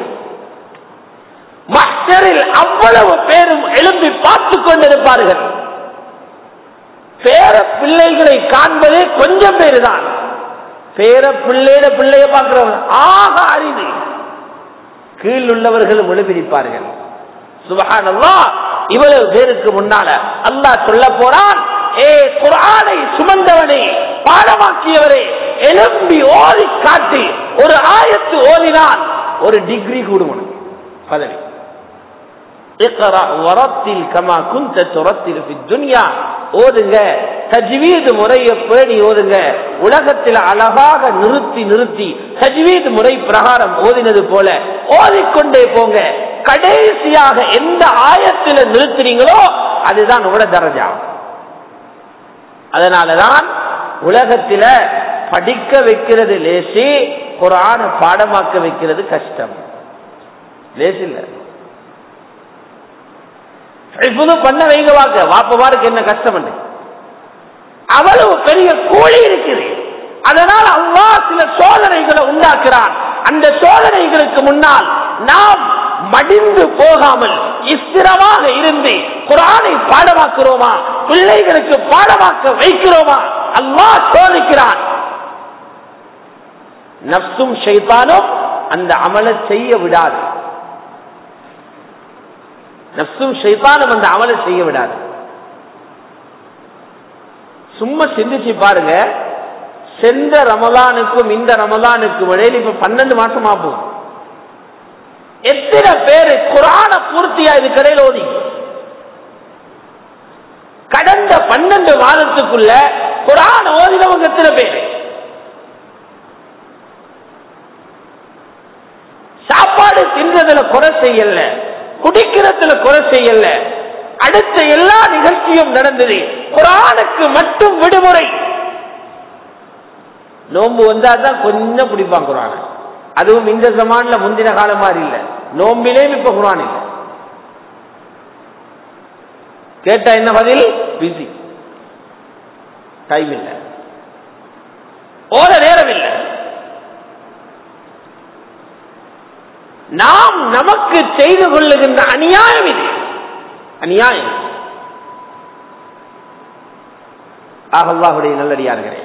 மஸ்டரில் அவ்வளவு பேரும் எழும்பி பார்த்து கொண்டிருப்பார்கள் பேர பிள்ளைகளை காண்பதே கொஞ்சம் பேரு தான் பேர பிள்ளையிட பிள்ளைய பார்க்கிறவங்க ஆக அரிது கீழ் உள்ளவர்களும் எழுப்பியிருப்பார்கள் சுபஹானல்லா இவ்வளவு பேருக்கு முன்னால அல்லாஹ் சொல்ல போறான் ஏ குரானை சுமந்தவனே பாடமாக்கியவரே எழும்பி ஓதி காட்டி ஒரு ஆயத்து ஓதினால் ஒரு டிகிரி கூடுமனு பதவி اقرأ ورتل كما كنت ترتل في الدنيا ஓதுங்க தஜ்வீது முறையை பேணி ஓதுங்க உலகத்தில் அழகாக நிறுத்தி நிறுத்தி தஜ்வீது முறை பிரகாரம் ஓதினது போல ஓதிக்கொண்டே போங்க கடைசியாக எந்த ஆயத்தில் நிறுத்துறீங்களோ அதுதான் உங்களோட தரஜா அதனாலதான் உலகத்தில படிக்க வைக்கிறது லேசி குரான பாடமாக்க வைக்கிறது கஷ்டம் லேசி இல்ல ஹிஃபுது பண்ண வைங்க வாக்க வாப்பவாருக்கு என்ன கஷ்டம் இல்லை அவ்வளவு பெரிய கூலி இருக்குது அதனால் அல்லாஹ் சில சோதனைகளை உண்டாக்குறான் அந்த சோதனைகளுக்கு முன்னால் நாம் மடிந்து போகாமல் இஸ்திரமாக இருந்து குரானை பாடமாக்குறோமா பிள்ளைகளுக்கு பாடமாக்க வைக்கிறோமா அல்லாஹ் சோதிக்கிறான் நப்சும் ஷைத்தானும் அந்த அமலை செய்ய விடாது நப்சும் ஷைத்தானும் அந்த அமலை செய்ய விடாது சும்மா சிந்திச்சு பாருங்க சென்ற ரமலானுக்கும் இந்த ரமலானுக்கும் இடையில இப்ப பன்னெண்டு மாசம் ஆகும் எத்தனை பேரு குரான பூர்த்தியா இது கடையில் ஓதி கடந்த பன்னெண்டு மாதத்துக்குள்ள குரான ஓதினவங்க எத்தனை பேரு சாப்பாடு தின்றதுல குறை செய்யல குடிக்கிறதுல குறை செய்யல அடுத்த எல்லா நிகழ்ச்சியும் நடந்தது குரானுக்கு மட்டும் விடுமுறை நோன்பு வந்தா தான் கொஞ்சம் பிடிப்பான் குரான அதுவும் இந்த ஜமான்ல முந்தின காலம் மாதிரி இல்ல நோம்பிலேயும் இப்ப குரான் இல்லை கேட்டா என்ன பதில் பிஸி டைம் இல்லை ஓர நேரம் இல்லை நாம் நமக்கு செய்து கொள்ளுகின்ற அநியாயம் இது அநியாயம் ஆகல்லாஹுடைய நல்லடியார்களே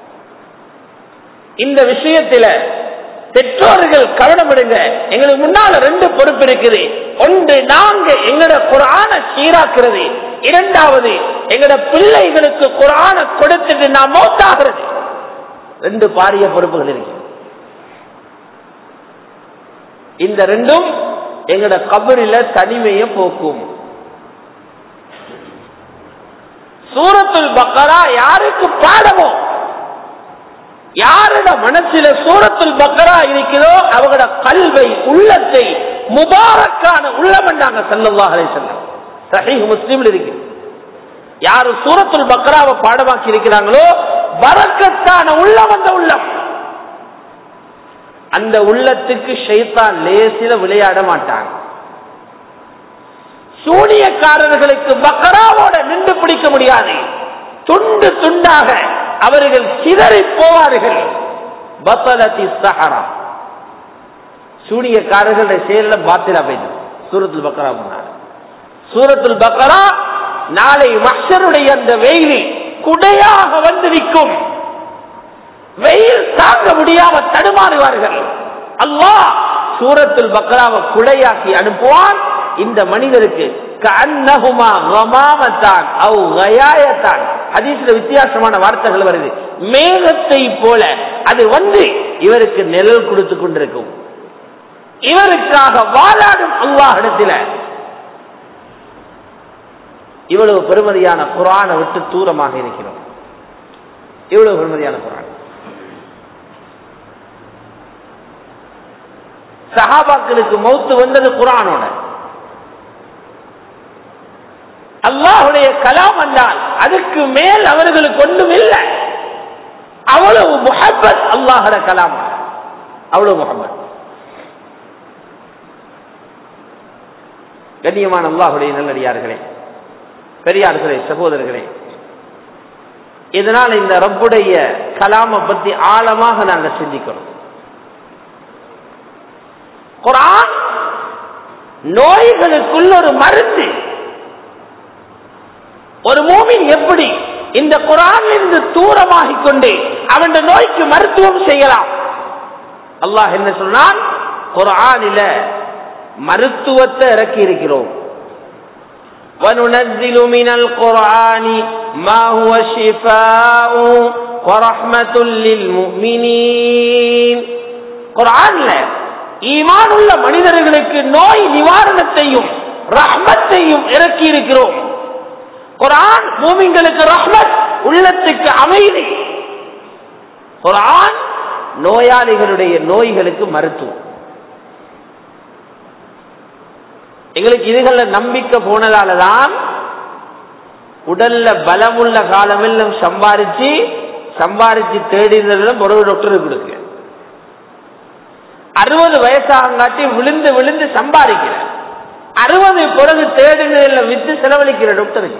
இந்த விஷயத்தில் பெற்றோர்கள் கவனமிடுங்க எங்களுக்கு முன்னால ரெண்டு பொறுப்பு இருக்குது ஒன்று நாங்க எங்கட குரான சீராக்குறது இரண்டாவது எங்கட பிள்ளைகளுக்கு குரான கொடுத்துட்டு நாம் மௌத்தாகிறது ரெண்டு பாரிய பொறுப்புகள் இருக்கு இந்த ரெண்டும் எங்கட கபரில தனிமையை போக்கும் சூரத்துல் பக்கரா யாருக்கு பாடமோ யாரோட மனசில சூரத்துல் பக்கரா இருக்கிறதோ அவங்களோட கல்வை உள்ளத்தை முபாரக்கான உள்ளமண்டாங்க சல்லல்லாஹ் அலைஹி வஸல்லம் சஹீஹ் முஸ்லிம்ல இருக்கு யாரு சூரத்துல் பக்கராவை பாடமாக்கி இருக்கிறாங்களோ பரக்கத்தான உள்ளம் அந்த உள்ளம் அந்த உள்ளத்துக்கு ஷைத்தான் லேசில விளையாட மாட்டாங்க சூனியக்காரர்களுக்கு பக்கராவோட நின்று பிடிக்க முடியாது துண்டு துண்டாக அவர்கள் சிதறி போவார்கள் பத்தலத்தி சஹரா சூனியக்காரர்களுடைய செயல பாத்திரா போயிட்டு சூரத்துல் பக்கரா முன்னாள் சூரத்துல் பக்கரா நாளை மஷருடைய அந்த வெயிலில் குடையாக வந்து நிற்கும் வெயில் தாங்க முடியாம தடுமாறுவார்கள் அல்லாஹ் சூரத்துல் பக்ராவை குடையாக்கி அனுப்புவான் இந்த மனிதருக்கு கண்ணகுமா கமாமத்தான் அவ் கயாயத்தான் ஹதீஸ்ல வித்தியாசமான வார்த்தைகள் வருது மேகத்தை போல அது வந்து இவருக்கு நிழல் கொடுத்து கொண்டிருக்கும் இவருக்காக வாழாடும் அல்லாஹிடத்தில இவ்வளவு பெருமதியான குரானை விட்டு தூரமாக இருக்கிறோம் இவ்வளவு பெருமதியான குரான் சஹாபாக்களுக்கு மௌத்து வந்தது குரானோட அல்லாஹுடைய கலாம் என்றால் அதுக்கு மேல் அவர்களுக்கு ஒன்றும் இல்லை அவ்வளவு முஹப்பத் அல்லாஹோட கலாம் அவ்வளவு முகமது கண்ணியமான அல்லாஹுடைய நல்லடியார்களே பெரியார்களே சகோதரர்களே இதனால் இந்த ரப்புடைய கலாமை பத்தி ஆழமாக நாங்கள் சிந்திக்கணும் குரான் நோய்களுக்குள்ள ஒரு மருந்து ஒரு மூமின் எப்படி இந்த குரான் இருந்து தூரமாகிக் கொண்டு அவன் நோய்க்கு மருத்துவம் செய்யலாம் அல்லாஹ் என்ன சொன்னான் குரானில மருத்துவத்தை இறக்கி இருக்கிறோம் وننزل من القرآن ما هو شفاء ورحمة للمؤمنين குரான்ல ஈமான் உள்ள மனிதர்களுக்கு நோய் நிவாரணத்தையும் ரஹ்மத்தையும் இறக்கி இருக்கிறோம் குரான் பூமிங்களுக்கு ரஹ்மத் உள்ளத்துக்கு அமைதி குரான் நோயாளிகளுடைய நோய்களுக்கு மருத்துவம் எங்களுக்கு இதுகள நம்பிக்கை போனதாலதான் உடல்ல பலமுள்ள காலமெல்லாம் சம்பாரிச்சு சம்பாரிச்சு தேடினதுல ஒரு டாக்டருக்கு கொடுக்க அறுபது வயசாகாட்டி விழுந்து விழுந்து சம்பாதிக்கிற அறுபது பிறகு தேடினதுல வித்து செலவழிக்கிற டாக்டருக்கு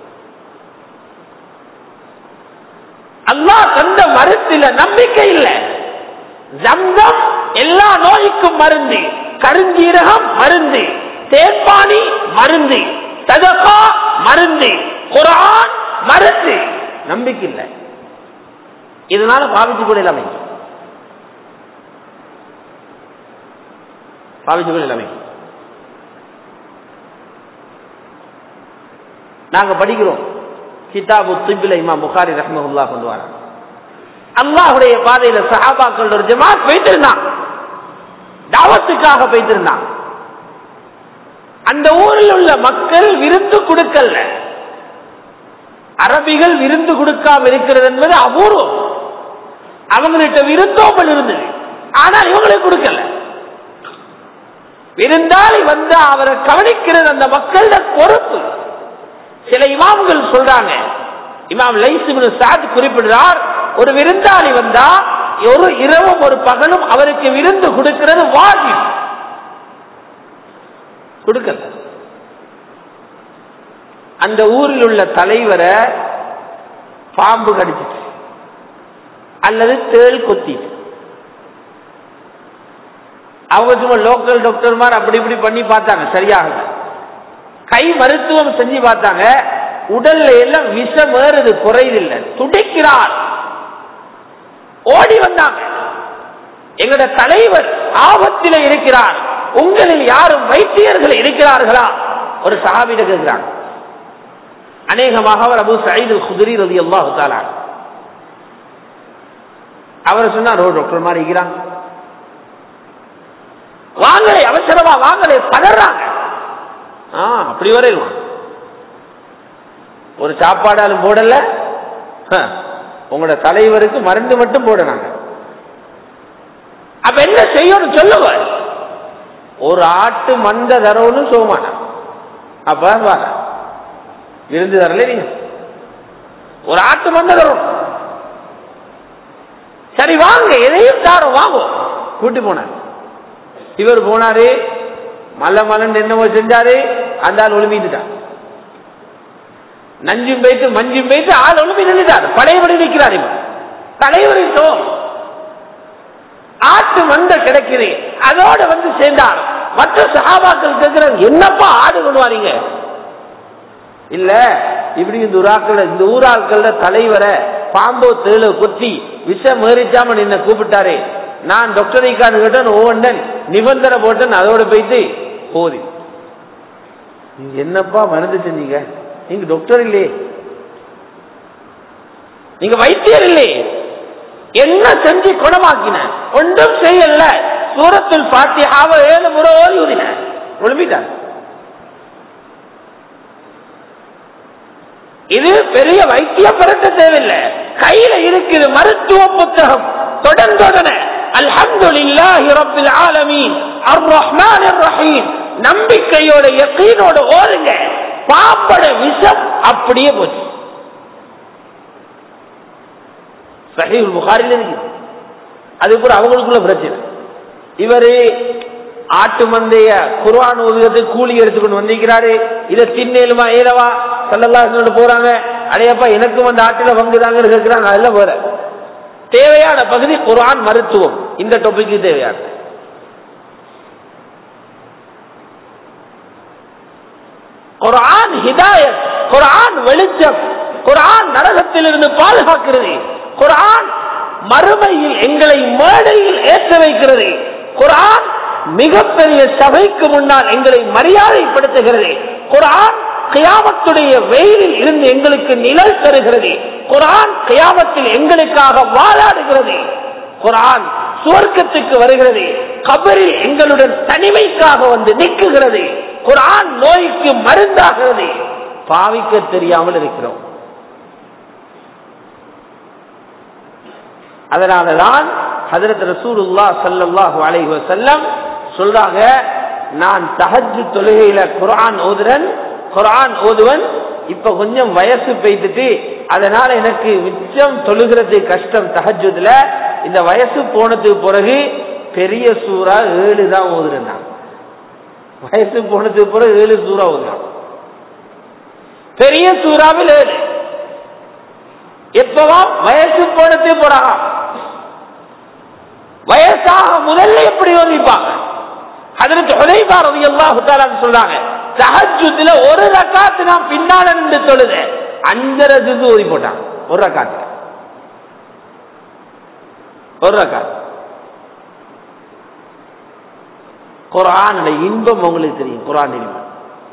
அல்லா தந்த மருத்துல நம்பிக்கை இல்லை ஜம்சம் எல்லா நோய்க்கும் மருந்து கருஞ்சீரகம் மருந்து தேப்பானி மருந்து ததகா மருந்து குரான் மருந்து நம்பிக்கை இல்லை இதனால பாவிச்சு கூட இல்லாம பாவிச்சுகள் எல்லாமே நாங்க படிக்கிறோம் கிதாபு திபில இமாம் புகாரி ரஹ்மஹுல்லா கொண்டு வர அல்லாஹுடைய பாதையில சஹாபாக்கள் ஒரு ஜமாத் போய்த்திருந்தான் தாவத்துக்காக போய்த்திருந்தான் அந்த ஊரில் உள்ள மக்கள் விருந்து கொடுக்கல அரபிகள் விருந்து கொடுக்காம இருக்கிறது என்பது அபூர்வம் அவங்கள்ட்ட விருந்தோம்பல் இருந்தது ஆனால் இவங்களுக்கு கொடுக்கல விருந்தாளி வந்தா அவரை கவனிக்கிறது அந்த மக்களோட பொறுப்பு சில இமாம்கள் சொல்றாங்க இமாம் லைசுமின் சாத் குறிப்பிடுறார் ஒரு விருந்தாளி வந்தா ஒரு இரவும் ஒரு பகலும் அவருக்கு விருந்து கொடுக்கிறது வாஜி கொடுக்கல அந்த ஊரில் உள்ள தலைவரை பாம்பு கடிச்சிட்டு அல்லது தேள் கொத்தி அவங்க சும்மா லோக்கல் டாக்டர் மாதிரி அப்படி இப்படி பண்ணி பார்த்தாங்க சரியாக கை மருத்துவம் செஞ்சு பார்த்தாங்க உடல்ல எல்லாம் விஷம் ஏறுது குறையில்லை துடிக்கிறார் ஓடி வந்தாங்க எங்களோட தலைவர் ஆபத்தில் இருக்கிறார் உங்களில் யாரும் வைத்தியர்கள் இருக்கிறார்களா ஒரு சஹாபிட கேட்கிறாங்க அநேகமாக அவர் அபு சயீது குதிரி ரதி அல்லாஹு அவர் சொன்னார் டாக்டர் மாதிரி இருக்கிறாங்க வாங்களே அவசரமா வாங்களே பதறாங்க ஆ அப்படி வரையிலும் ஒரு சாப்பாடாலும் போடல உங்களோட தலைவருக்கு மருந்து மட்டும் போடனாங்க அப்ப என்ன செய்யணும் சொல்லுவ ஒரு ஆட்டு மந்த தரவுன்னு சொல்லுவான அப்ப வாங்க விருந்து தரல நீங்க ஒரு ஆட்டு மந்த தரும் சரி வாங்க எதையும் தாரோம் வாங்கும் கூட்டி போனார் இவர் போனாரு மல்ல மலன் என்னவோ செஞ்சாரு அந்த ஆள் ஒளிமிட்டுட்டார் நஞ்சும் போயிட்டு மஞ்சும் போயிட்டு ஆள் ஒளிமி நின்றுட்டார் பழையபடி நிற்கிறார் இவர் தலைவரின் சோம் ஆட்டு மந்த கிடைக்குது அதோட வந்து சேர்ந்தார் மற்ற சகாபாக்கள் கேட்கிறாங்க என்னப்பா ஆடு கொண்டு வாரீங்க இல்ல இப்படி இந்த ஊராக்கள் இந்த ஊராக்கள தலைவரை பாம்போ தேழ கொத்தி விஷம் ஏறிச்சாம நின்ன கூப்பிட்டாரு நான் டாக்டர் ஐக்கான்னு கேட்டேன் ஒவ்வொன்றன் நிபந்தனை போட்டேன் அதோட போயிட்டு போதி நீங்க என்னப்பா மருந்து செஞ்சீங்க நீங்க டாக்டர் இல்லையே நீங்க வைத்தியர் இல்லையே என்ன செஞ்சு குணமாக்கின ஒன்றும் செய்யல சூரத்தில் பாத்தி அவ ஏழு முறை ஓடி ஊதின ஒழும்பிட்டார் இது பெரிய வைத்தியம் பிறக்க தேவையில்லை கையில இருக்குது மருத்துவ புத்தகம் தொடர்ந்தொடன அல்ஹம்துலில்லாஹி ரப்பில் ஆலமீன் அர் ரஹ்மான் ரஹீம் நம்பிக்கையோட யக்கீனோட ஓடுங்க பாம்பட விஷம் அப்படியே போச்சு சஹீல் புகாரில் இருக்கு அது கூட அவங்களுக்குள்ள பிரச்சனை இவரு ஆட்டு மந்தைய குர்ஆன் ஓதுவது கூலி எடுத்துக்கொண்டு வந்திருக்கிறாரு இதை தின்னேலுமா ஏலவா சல்லல்லா போறாங்க அடையப்பா எனக்கும் அந்த ஆட்டில பங்குதாங்கன்னு கேட்கிறாங்க அதெல்லாம் போற தேவையான பகுதி குர்ஆன் மருத்துவம் இந்த டாபிக்கு தேவையான குர்ஆன் ஹிதாயத் குர்ஆன் வெளிச்சம் குர்ஆன் நரகத்திலிருந்து பாதுகாக்கிறது குர்ஆன் மறுமையில் எங்களை மேடையில் ஏற்ற வைக்கிறது குர்ஆன் மிகப்பெரிய சபைக்கு முன்னால் எங்களை மரியாதைப்படுத்துகிறது குர்ஆன் கியாமத்துடைய வெயிலில் இருந்து எங்களுக்கு நிழல் தருகிறது குர்ஆன் கியாமத்தில் எங்களுக்காக வாழாடுகிறது குர்ஆன் சுவர்க்கத்துக்கு வருகிறது கபரில் எங்களுடன் தனிமைக்காக வந்து நிற்குகிறது குர்ஆன் நோய்க்கு மருந்தாகிறது பாவிக்க தெரியாமல் இருக்கிறோம் அதனாலதான் ஹதரத் ரசூலுல்லா சல்லல்லாஹு அலைஹி வஸல்லம் சொல்றாங்க நான் தஹஜ்ஜு தொழுகையில குர்ஆன் ஓதுறேன் குர்ஆன் ஓதுவன் இப்ப கொஞ்சம் வயசு பெய்துட்டு அதனால எனக்கு மிச்சம் தொழுகிறது கஷ்டம் தஹஜ்ஜுதுல இந்த வயசு போனதுக்கு பிறகு பெரிய சூறா ஏழு தான் ஓதுறேன் நான் வயசு போனதுக்கு பிறகு ஏழு சூறா ஓதுறான் பெரிய சூறாவில் ஏழு எப்பவா வயசு போனதே போறாங்க வயசாக முதல்ல எப்படி ஓதிப்பாங்க அதற்கு உதைபா ரவி அல்லாஹு சொல்றாங்க தஹஜுல ஒரு ரக்காத்து நான் பின்னால நின்று தொழுது அஞ்சரை ஜுது ஓதி போட்டாங்க ஒரு ரக்காத்து ஒரு ரக்காத்து குரானுடைய இன்பம் உங்களுக்கு தெரியும் குரான் இன்பம்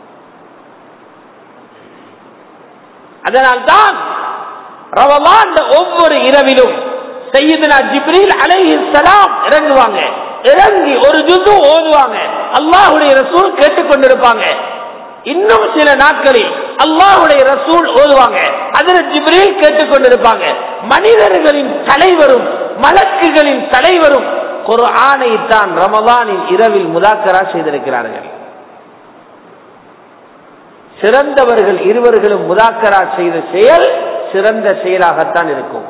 அதனால்தான் ரமலான் ஒவ்வொரு இரவிலும் செய்யுதுனா ஜிப்ரீல் அலைஹி சலாம் இறங்குவாங்க இறங்கி ஒரு ஜுது ஓதுவாங்க அல்லாஹுடைய ரசூல் கேட்டுக்கொண்டிருப்பாங்க இன்னும் சில நாட்களில் அல்லாஹுடைய ரசூல் ஓதுவாங்க அதில் ஜிப்ரீல் கேட்டுக்கொண்டிருப்பாங்க மனிதர்களின் தலைவரும் மலக்குகளின் தலைவரும் ஒரு ஆணைத்தான் ரமதானின் இரவில் முதாக்கரா செய்திருக்கிறார்கள் சிறந்தவர்கள் இருவர்களும் முதாக்கரா செய்த செயல் சிறந்த செயலாகத்தான் இருக்கும்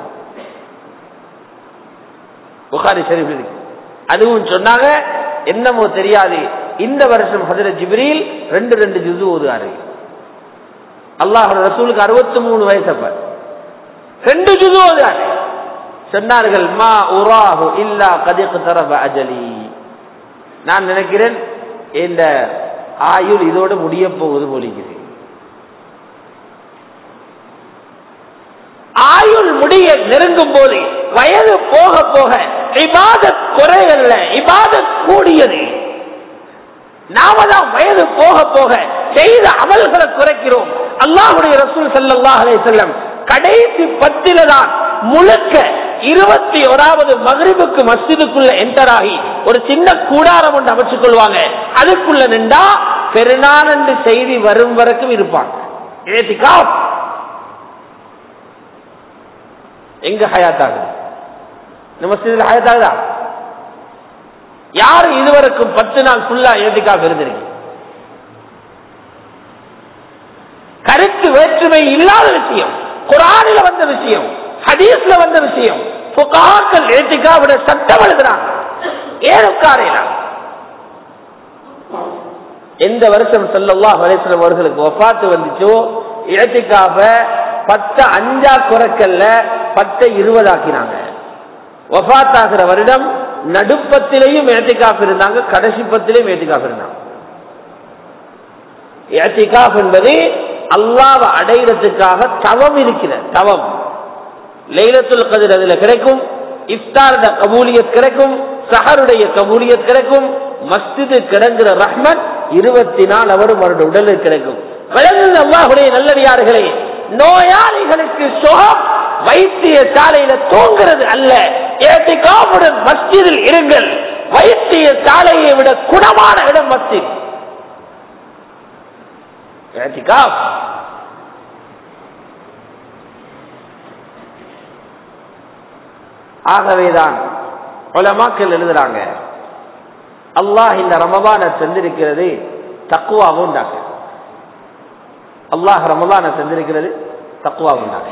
புகாரி ஷரீஃப் இருக்கு அதுவும் சொன்னாங்க என்னமோ தெரியாது இந்த வருஷம் ஹசரத் ஜிப்ரீல் ரெண்டு ரெண்டு ஜுது ஓதுவாரு அல்லாஹ் ரசூலுக்கு அறுபத்தி மூணு வயசப்ப ரெண்டு ஜுது ஓதுவாரு சொன்னார்கள் மா உராஹு இல்லா கதிக்கு தரப அஜலி நான் நினைக்கிறேன் இந்த ஆயுள் இதோடு முடிய போகுது போலிக்குது ஆயுள் முடிய நெருங்கும் போது வயது போக போக இபாதத் குறையல்ல இபாதத் கூடியது நாம தான் வயது போக போக செய்த அமல்களை குறைக்கிறோம் அல்லாஹுடைய ரசூல் சல்லாஹ் அலை செல்லம் கடைசி பத்தில தான் முழுக்க இருபத்தி ஓராவது மகரிபுக்கு மஸ்ஜிதுக்குள்ள என்டர் ஆகி ஒரு சின்ன கூடாரம் ஒன்று அமைச்சுக் கொள்வாங்க அதுக்குள்ள நின்றா பெருநாள் என்று செய்தி வரும் வரைக்கும் இருப்பாங்க ஏத்திகாப் எங்க ஹயாத்தாகுது இந்த மஸ்ஜிதில் ஹயாத்தாகுதா யாரு இதுவரைக்கும் பத்து நாள் ஃபுல்லா ஏத்திகாப் இருந்திருக்கு கருத்து வேற்றுமை இல்லாத விஷயம் குரானில வந்த விஷயம் ஹதீஸ்ல வந்த விஷயம் புகாக்கள் ஏத்திகாவிட சட்டம் எழுதுறாங்க ஏன் உட்காரையிலாம் எந்த வருஷம் சொல்லல்லா வலைசலம் அவர்களுக்கு ஒப்பாத்து வந்துச்சோ ஏத்திகாப பத்து அஞ்சா குறைக்கல்ல பத்தை இருபதாக்கினாங்க ஒபாத்தாகிற வருடம் நடுப்பத்திலையும் ஏத்திகாப் இருந்தாங்க கடைசி பத்திலையும் ஏத்திகாப் இருந்தாங்க ஏத்திகாப் என்பது அல்லாவை அடைகிறதுக்காக தவம் இருக்கிற தவம் லைலத்துல் கதிர் அதுல கிடைக்கும் இஃப்தாரோட கபூலியத் கிடைக்கும் சஹருடைய கபூலியத் கிடைக்கும் மஸ்ஜிது கிடங்குற ரஹ்மத் இருபத்தி நாலு அவரும் அவருடைய உடலில் கிடைக்கும் விளங்குது அல்லாஹுடைய நல்லடியார்களே நோயாளிகளுக்கு சுகம் வைத்திய சாலையில தூங்குறது அல்ல ஏத்திகாவுடன் மஸ்ஜிதில் இருங்கள் வைத்திய சாலையை விட குணமான இடம் மஸ்ஜித் ஏத்திகாப் ஆகவேதான் உலமாக்கள் எழுதுறாங்க அல்லாஹ் இந்த ரமபான செஞ்சிருக்கிறது தக்குவாவும் உண்டாக்க அல்லாஹ் ரமபான செஞ்சிருக்கிறது தக்குவாவும் உண்டாக்க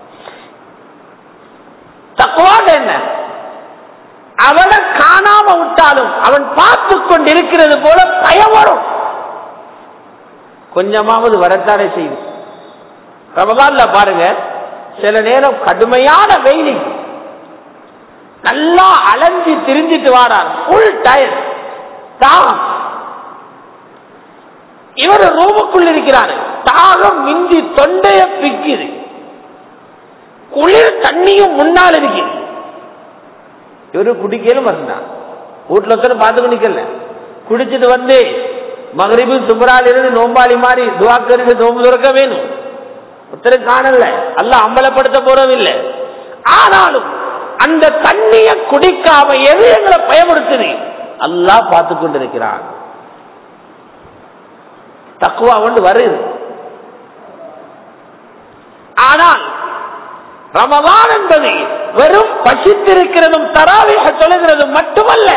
தக்குவாக என்ன அவனை காணாம விட்டாலும் அவன் பார்த்து கொண்டிருக்கிறது போல பயம் வரும் கொஞ்சமாவது வரத்தானே செய்யும் ரமதான்ல பாருங்க சில நேரம் கடுமையான வெயிலிங் நல்லா அலைஞ்சி திரிஞ்சிட்டு வாரார் ஃபுல் டயர் தாகம் இவர் ரூமுக்குள் இருக்கிறார் தாகம் மிஞ்சி தொண்டைய பிக்குது குளிர் தண்ணியும் முன்னால் இருக்குது இவரு குடிக்கலும் வந்தான் வீட்டுல ஒருத்தர் பார்த்து நிக்கல குடிச்சிட்டு வந்து மகரிபு சுபரால் இருந்து நோம்பாளி மாதிரி துவாக்கருக்கு நோம்பு துறக்க வேணும் ஒருத்தர் காணல அல்ல அம்பலப்படுத்த போறதில்லை ஆனாலும் அந்த தண்ணிய குடிக்காம எது எங்களை பயமுறுத்துது அல்லாஹ் பார்த்து கொண்டிருக்கிறான் தக்குவா கொண்டு வருது ஆனால் ரமதான் என்பது வெறும் பசித்திருக்கிறதும் தராவிக சொல்லுகிறதும் மட்டுமல்ல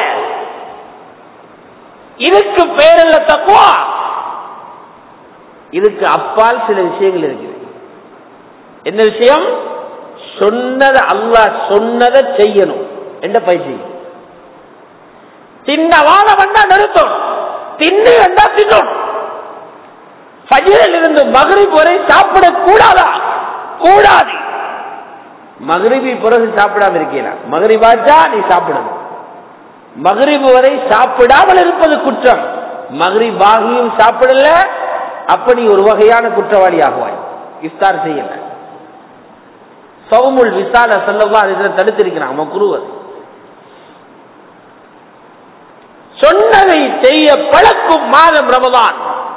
இதுக்கு பேரல்ல தக்குவா இதுக்கு அப்பால் சில விஷயங்கள் இருக்குது என்ன விஷயம் சொன்னதை அல்லாஹ் சொன்னதை செய்யணும் என்ற பயிற்சி தின்ன வாழ வந்தா நிறுத்தணும் தின்னு வந்தா தின்னணும் ஃபஜ்ரில் இருந்து மகரிப் வரை சாப்பிடக்கூடாதா கூடாது மகரிபி பிறகு சாப்பிடாம இருக்கீங்களா மகரிபாச்சா நீ சாப்பிடணும் மகரிபு வரை சாப்பிடாமல் இருப்பது குற்றம் மகரிபாகியும் சாப்பிடல அப்படி ஒரு வகையான குற்றவாளி ஆகுவாய் இஃப்தார் செய்யல சவுமுல் விசால செல்லவா இதில் தடுத்திருக்கிறான் மக்குருவர் சொன்னதை செய்ய பழக்கும் மாதம் ரமதான்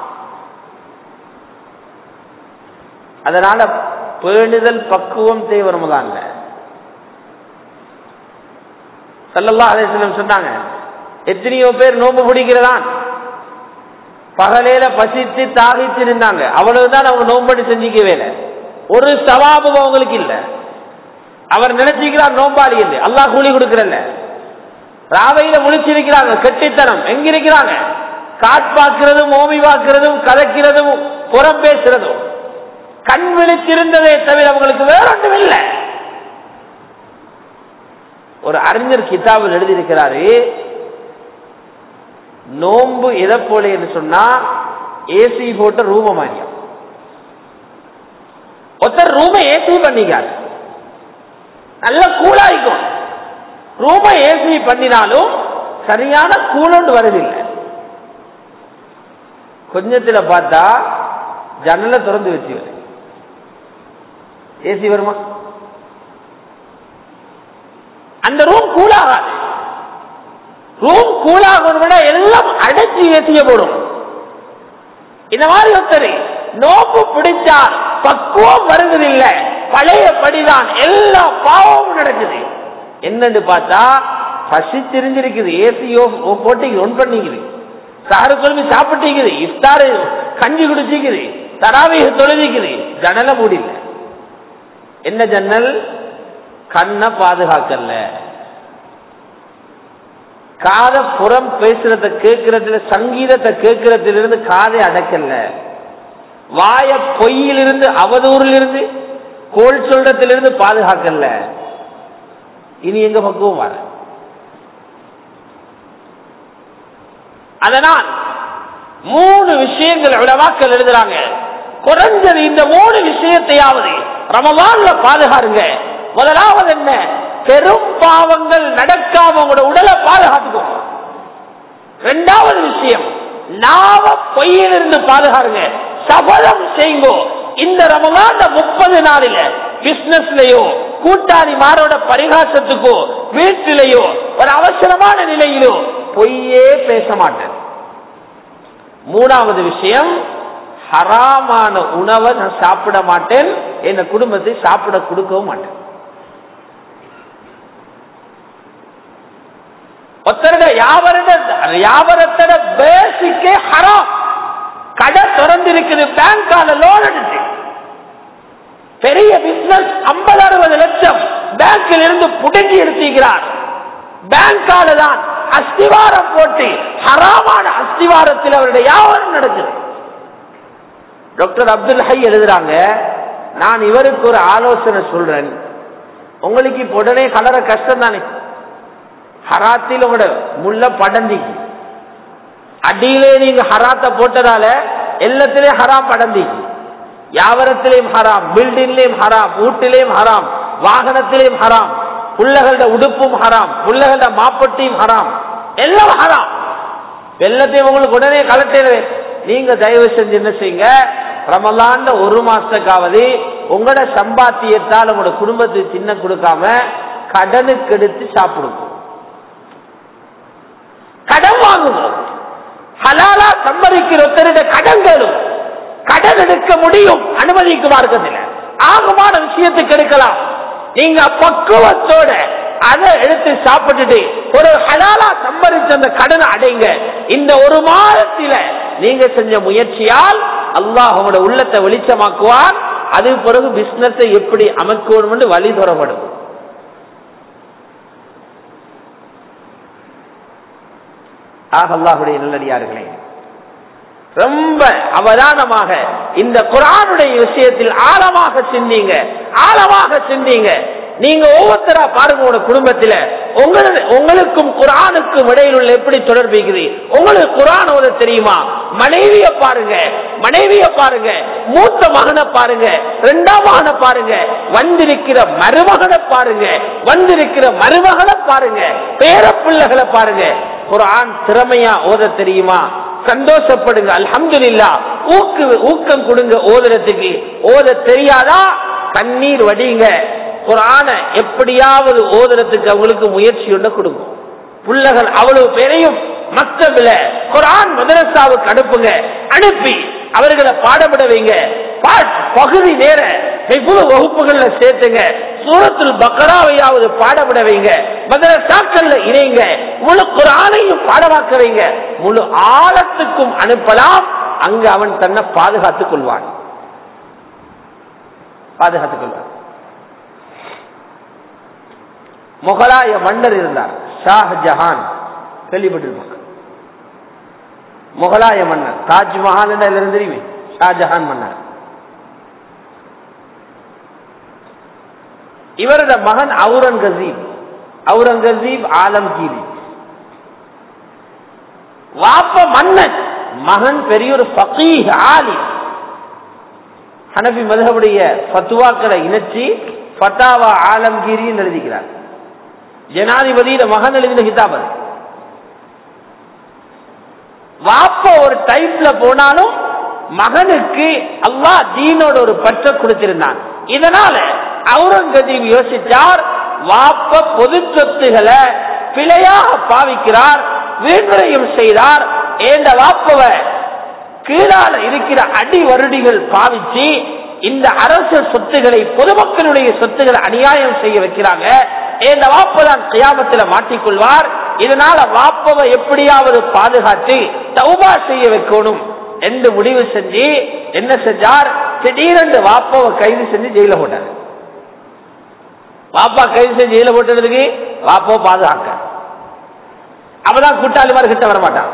அதனால பேணுதல் பக்குவம் தேவை ரமதான்ல சல்லல்லா அலிஸ்லம் சொன்னாங்க எத்தனையோ பேர் நோம்பு பிடிக்கிறதான் பகலையில பசித்து தாகித்து இருந்தாங்க அவ்வளவுதான் அவங்க நோம்படி செஞ்சுக்கவே இல்லை ஒரு சவாபம் அவங்களுக்கு இல்ல அவர் நினைச்சுக்கிறார் நோம்பாளி இல்லை அல்லாஹ் கூலி கொடுக்கறல்ல ராவையில முழிச்சிருக்கிறாங்க கெட்டித்தனம் எங்க இருக்கிறாங்க காட்பாக்குறதும் ஓமி பார்க்கிறதும் கதைக்கிறதும் புறம் பேசுறதும் கண் விழித்திருந்ததே தவிர அவங்களுக்கு வேற ஒன்றும் இல்லை ஒரு அறிஞர் கிதாபில் எழுதியிருக்கிறாரு நோன்பு எதை போல என்று சொன்னா ஏசி போட்ட ரூம மாதிரியா ஒருத்தர் ரூம ஏசி பண்ணிக்காரு நல்ல கூலாய்க்கும் ரூம ஏசி பண்ணினாலும் சரியான கூலோண்டு வருதில்லை கொஞ்சத்துல பார்த்தா ஜன்னலை திறந்து வச்சு ஏசி வருமா அந்த ரூம் கூலாகாது ரூம் கூலாகணும் விட எல்லாம் அடைச்சி ஏசிய போடும் இந்த மாதிரி ஒருத்தர் நோப்பு பிடிச்சால் பக்குவம் வருவதில்லை பழையபடிதான் எல்லா பாவமும் நடக்குது என்னன்னு பார்த்தா பசி தெரிஞ்சிருக்குது ஏசியோ போட்டிக்கு ஒன் பண்ணிக்குது சாரு குழம்பு சாப்பிட்டீங்குது இஃப்தாரு கஞ்சி குடிச்சிக்குது தராவிக தொழுதிக்குது ஜன்னல மூடில என்ன ஜன்னல் கண்ணை பாதுகாக்கல காத புறம் பேசுறத கேட்கறதுல சங்கீதத்தை கேட்கறதுல இருந்து காதை அடக்கல வாய பொய்யிலிருந்து அவதூறிலிருந்து கோல் சொல்றதிலிருந்து பாதுகாக்கல இனி எங்க பக்குவம் வர அதனால் மூணு விஷயங்கள் விடவாக்கள் எழுதுறாங்க குறைஞ்சது இந்த மூணு விஷயத்தையாவது ரமவான்ல பாதுகாருங்க முதலாவது என்ன பெரும் பாவங்கள் நடக்காம உங்களோட உடலை பாதுகாத்துக்கோங்க இரண்டாவது விஷயம் நாவ பொய்யிலிருந்து பாதுகாருங்க சபலம் செய்யுங்கோ இந்த ரமலான் முப்பது நாளில பிசினஸ்லயோ கூட்டாளி மாரோட பரிகாசத்துக்கோ வீட்டிலேயோ ஒரு அவசரமான நிலையிலோ பொய்யே பேச மாட்டேன் மூணாவது விஷயம் ஹராமான உணவை நான் சாப்பிட மாட்டேன் என் குடும்பத்தை சாப்பிட கொடுக்கவும் மாட்டேன் ஒருத்தருட யாவருட யாவரத்தோட பேசிக்கே ஹராம் கடை திறந்து இருக்குது பேங்கால லோன் எடுத்து பெரிய பிசினஸ் ஐம்பது அறுபது லட்சம் பேங்கில் இருந்து புடுங்கி எடுத்துக்கிறார் பேங்கால தான் அஸ்திவாரம் போட்டு ஹராமான அஸ்திவாரத்தில் அவருடைய யாவரும் நடக்குது டாக்டர் அப்துல் ஹை எழுதுறாங்க நான் இவருக்கு ஒரு ஆலோசனை சொல்றேன் உங்களுக்கு இப்ப உடனே கலர கஷ்டம் தானே ஹராத்தில் உங்களோட முள்ள படந்திக்கு அடியிலே நீங்க ஹராத்த போட்டதால எல்லாத்திலையும் ஹராம் படந்திக்கு யாவரத்திலையும் ஹராம் பில்டிங்லயும் ஹராம் வீட்டிலையும் ஹராம் வாகனத்திலையும் ஹராம் புள்ளகளோட உடுப்பும் ஹராம் புள்ளகளோட மாப்பட்டியும் ஹராம் எல்லாம் ஹராம் எல்லாத்தையும் உங்களுக்கு உடனே கலட்டிடு நீங்க தயவு செஞ்சு என்ன செய்யுங்க ரமலான்ல ஒரு மாசத்துக்காவது உங்களோட சம்பாத்தியத்தால் உங்களோட குடும்பத்துக்கு சின்ன கொடுக்காம கடனுக்கு எடுத்து சாப்பிடுங்க கடன் வாங்குவோம் ஹலாலா சம்மதிக்கிற ஒருத்தருடைய கடன்களும் கடன் எடுக்க முடியும் அனுமதிக்கு மார்க்கத்தில் ஆகமான விஷயத்துக்கு எடுக்கலாம் நீங்க பக்குவத்தோட அதை எடுத்து சாப்பிட்டுட்டு ஒரு ஹலாலா சம்பரிச்ச அந்த கடனை அடைங்க இந்த ஒரு மாதத்தில நீங்க செஞ்ச முயற்சியால் அல்லாஹ் உங்களோட உள்ளத்தை வெளிச்சமாக்குவார் அது பிறகு பிசினஸை எப்படி அமைக்கணும் வழி தரப்படும் ஆக அல்லாஹுடைய நல்லடியார்களே ரொம்ப அவதானமாக இந்த குரானுடைய விஷயத்தில் ஆழமாக சிந்திங்க ஆழமாக சிந்திங்க நீங்க ஒவ்வொருத்தரா பாருங்க உங்க குடும்பத்துல உங்களுக்கு உங்களுக்கும் குரானுக்கும் இடையில் உள்ள எப்படி தொடர்பு இருக்குது உங்களுக்கு குரான் ஓத தெரியுமா மனைவிய பாருங்க மனைவிய பாருங்க மூத்த மகனை பாருங்க இரண்டாம் மகனை பாருங்க வந்திருக்கிற மருமகனை பாருங்க வந்திருக்கிற மருமகனை பாருங்க பேர பிள்ளைகளை பாருங்க குரான் திறமையா ஓத தெரியுமா சந்தோஷப்படுங்க அல்ஹம்துலில்லா ஊக்கு ஊக்கம் கொடுங்க ஓதுறதுக்கு ஓத தெரியாதா கண்ணீர் வடிங்க குரான எப்படியாவது ஓதுறதுக்கு அவங்களுக்கு முயற்சி ஒன்று கொடுக்கும் பிள்ளைகள் அவ்வளவு பேரையும் மக்தபில குரான் மதரசாவுக்கு அனுப்புங்க அனுப்பி அவர்களை பாடப்பட வைங்க பா- பகுதி நேர வெவ்வேறு வகுப்புகள்ல சேர்த்துங்க சூரத்துல் பக்கராவையாவது பாடப்பட வைங்க மதரசாக்கள்ல இணைங்க முழு குரானையும் பாடமாக்க வைங்க முழு ஆழத்துக்கும் அனுப்பலாம் அங்கு அவன் தன்னை பாதுகாத்துக் கொள்வான் பாதுகாத்துக் கொள்வான் முகலாய மன்னர் இருந்தார் ஷாஜஹான் கேள்விப்பட்டிருப்பாங்க முகலாய மன்னர் தாஜ்மஹால் என்ற இருந்து தெரியுமே ஷாஜஹான் மன்னர் இவரது மகன் அவுரங்கசீப் அவுரங்கசீப் ஆலம்கீரி வாப்ப மன்னன் மகன் பெரிய ஒரு ஃபகீஹ் ஆலி ஹனபி மதுஹபுடைய ஃபத்துவாக்களை இணைச்சி ஃபத்தாவா ஆலம்கீரி என்று எழுதிக்கிறார் ஜனாதிபதியில மகன் எழுதின கிதாப் அது வாப்ப ஒரு டைப்ல போனாலும் மகனுக்கு அல்லாஹ் தீனோட ஒரு பற்ற கொடுத்திருந்தான் இதனால அவுரங்கசீப் யோசிச்சார் வாப்ப பொது சொத்துகளை பிழையாக பாவிக்கிறார் வீண்விரையும் செய்தார் ஏண்ட வாப்பவ கீழால இருக்கிற அடி வருடிகள் பாவிச்சு இந்த அரசு சொத்துக்களை பொதுமக்களுடைய சொத்துக்களை அநியாயம் செய்ய வைக்கிறாங்க இந்த வாப்பதான் கியாமத்தில் மாட்டிக்கொள்வார் இதனால வாப்பவை எப்படியாவது பாதுகாத்து தௌபா செய்ய வைக்கணும் என்று முடிவு செஞ்சு என்ன செஞ்சார் திடீரென்று வாப்பாவை கைது செஞ்சு ஜெயில போட்டார் வாப்பா கைது செஞ்சு ஜெயில போட்டதுக்கு வாப்பாவை பாதுகாக்க அப்பதான் கூட்டாளி மாதிரி கிட்ட வர மாட்டான்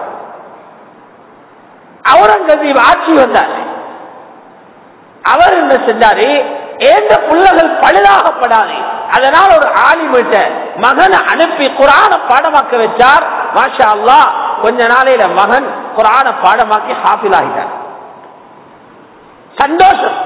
அவுரங்கசீப் ஆட்சி வந்தார் அவர் என்ன செஞ்சாரு ஏந்த புள்ளகள் பழுதாகப்படாது அதனால் ஒரு ஆலிமிட்ட மகனை அனுப்பி குரான பாடமாக்க வச்சார் மாஷா அல்லா கொஞ்ச நாளையில மகன் குரான பாடமாக்கி ஹாஃபில் ஆகிட்டார் சந்தோஷம்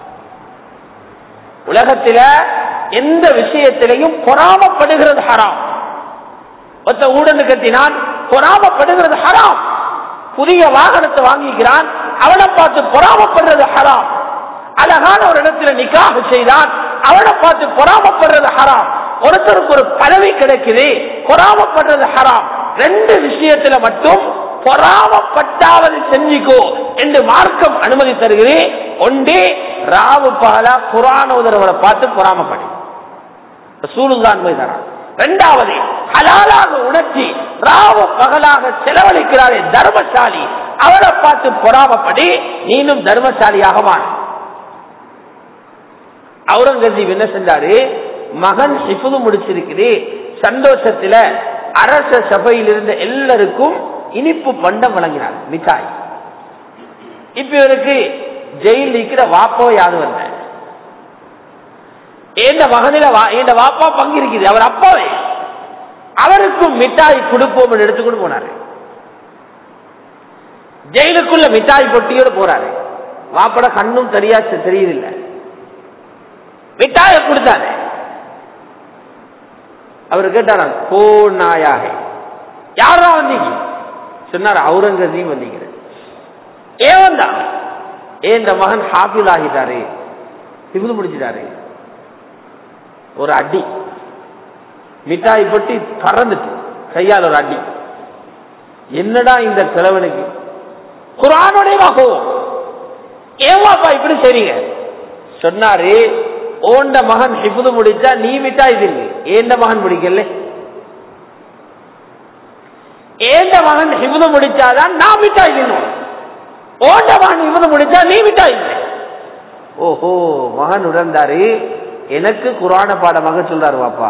உலகத்தில எந்த விஷயத்திலையும் பொறாமப்படுகிறது ஹராம் ஒருத்த ஊடனு கட்டினான் பொறாமப்படுகிறது ஹராம் புதிய வாகனத்தை வாங்கிக்கிறான் அவனை பார்த்து பொறாமப்படுறது ஹராம் அழகான ஒரு இடத்துல நிக்காக செய்தான் அவனை பார்த்து பொறாமப்படுறது ஹராம் ஒருத்தருக்கு ஒரு பதவி கிடைக்குது பொறாமப்படுறது ஹராம் ரெண்டு விஷயத்துல மட்டும் பொறாமப்பட்டாவது செஞ்சுக்கோ என்று மார்க்கம் அனுமதி தருகிறேன் ஒன்றே ராவு பகலா குரான் உதரவரை பார்த்து பொறாமப்படு சூழுந்தான் போய் தரான் இரண்டாவது ஹலாலாக உணர்ச்சி ராவ பகலாக செலவழிக்கிறாரே தர்மசாலி அவரை பார்த்து பொறாமப்படி நீனும் தர்மசாலியாக மாறு அவுரங்கசீப் என்ன செஞ்சாரு மகன் சிப்புது முடிச்சிருக்குது சந்தோஷத்துல அரச சபையில் இருந்த எல்லாருக்கும் இனிப்பு பண்டம் வழங்கினார் மிட்டாய் இப்ப இவருக்கு ஜெயில் இருக்கிற வாப்போ யாரும் வந்த எந்த மகனில எந்த வாப்பா பங்கு இருக்குது அவர் அப்பாவே அவருக்கும் மிட்டாய் கொடுப்போம் என்று எடுத்துக்கொண்டு போனாரு ஜெயிலுக்குள்ள மிட்டாய் பொட்டியோடு போறாரு வாப்பட கண்ணும் தெரியா தெரியுதில்லை மிட்டாய கொடுத்தாரு அவர் கேட்டாராம் கோ நாயாக யாரா வந்தீங்க சொன்னார் அவுரங்கசீப் வந்தீங்க ஏன் வந்தா ஏன் இந்த மகன் ஹாபில் ஆகிட்டாரு திபுது முடிச்சிட்டாரு ஒரு அடி மிட்டாய் பொட்டி பறந்துட்டு கையால் ஒரு அடி என்னடா இந்த கிழவனுக்கு குரானுடைய வாக்குவோம் ஏவாப்பா இப்படி செய்றீங்க சொன்னாரு ஓண்ட மகன் ஹிபுது முடிச்சா நீ மிட்டாய் தின்னு ஏண்ட மகன் முடிக்கல ஏண்ட மகன் ஹிபுது முடிச்சாதான் நான் மிட்டாய் தின்னும் ஓண்ட மகன் ஹிபுது முடிச்சா நீ மிட்டாய் தின்னு. ஓஹோ மகன் உணர்ந்தாரு எனக்கு குரான பாடமாக சொல்றாரு வாப்பா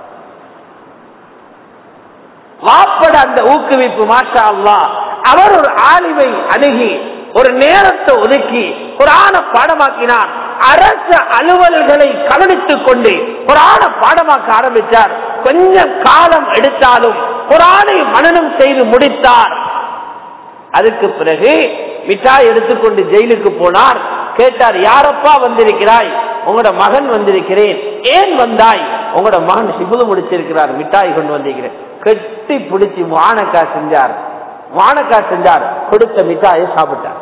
வாப்பட அந்த ஊக்குவிப்பு மாஷா அல்லா அவர் ஒரு ஆலிமை அணுகி ஒரு நேரத்தை ஒதுக்கி குரான பாடமாக்கினார் அரசு அலுவல்களை கவனித்துக் கொண்டு குரான பாடமாக்க ஆரம்பித்தார் கொஞ்சம் காலம் எடுத்தாலும் குரானை மனனம் செய்து முடித்தார் அதுக்கு பிறகு மிட்டாய் எடுத்துக்கொண்டு ஜெயிலுக்கு போனார் கேட்டார் யாரப்பா வந்திருக்கிறாய் உங்களோட மகன் வந்திருக்கிறேன் ஏன் வந்தாய் உங்களோட மகன் சிபுது முடிச்சிருக்கிறார் மிட்டாய் கொண்டு வந்திருக்கிறேன் கெட்டி பிடிச்சி வானக்கா செஞ்சார் வானக்கா செஞ்சார் கொடுத்த மிட்டாயை சாப்பிட்டார்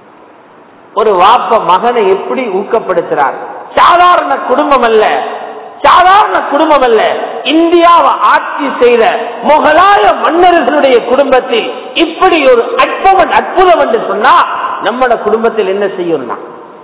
ஒரு வாப்ப மகனை எப்படி ஊக்கப்படுத்துறார் சாதாரண குடும்பம் அல்ல சாதாரண குடும்பம் அல்ல இந்தியாவை ஆட்சி செய்த முகலாய மன்னர்களுடைய குடும்பத்தில் இப்படி ஒரு அற்பம் அற்புதம் என்று சொன்னா நம்மட குடும்பத்தில் என்ன செய்யணும்னா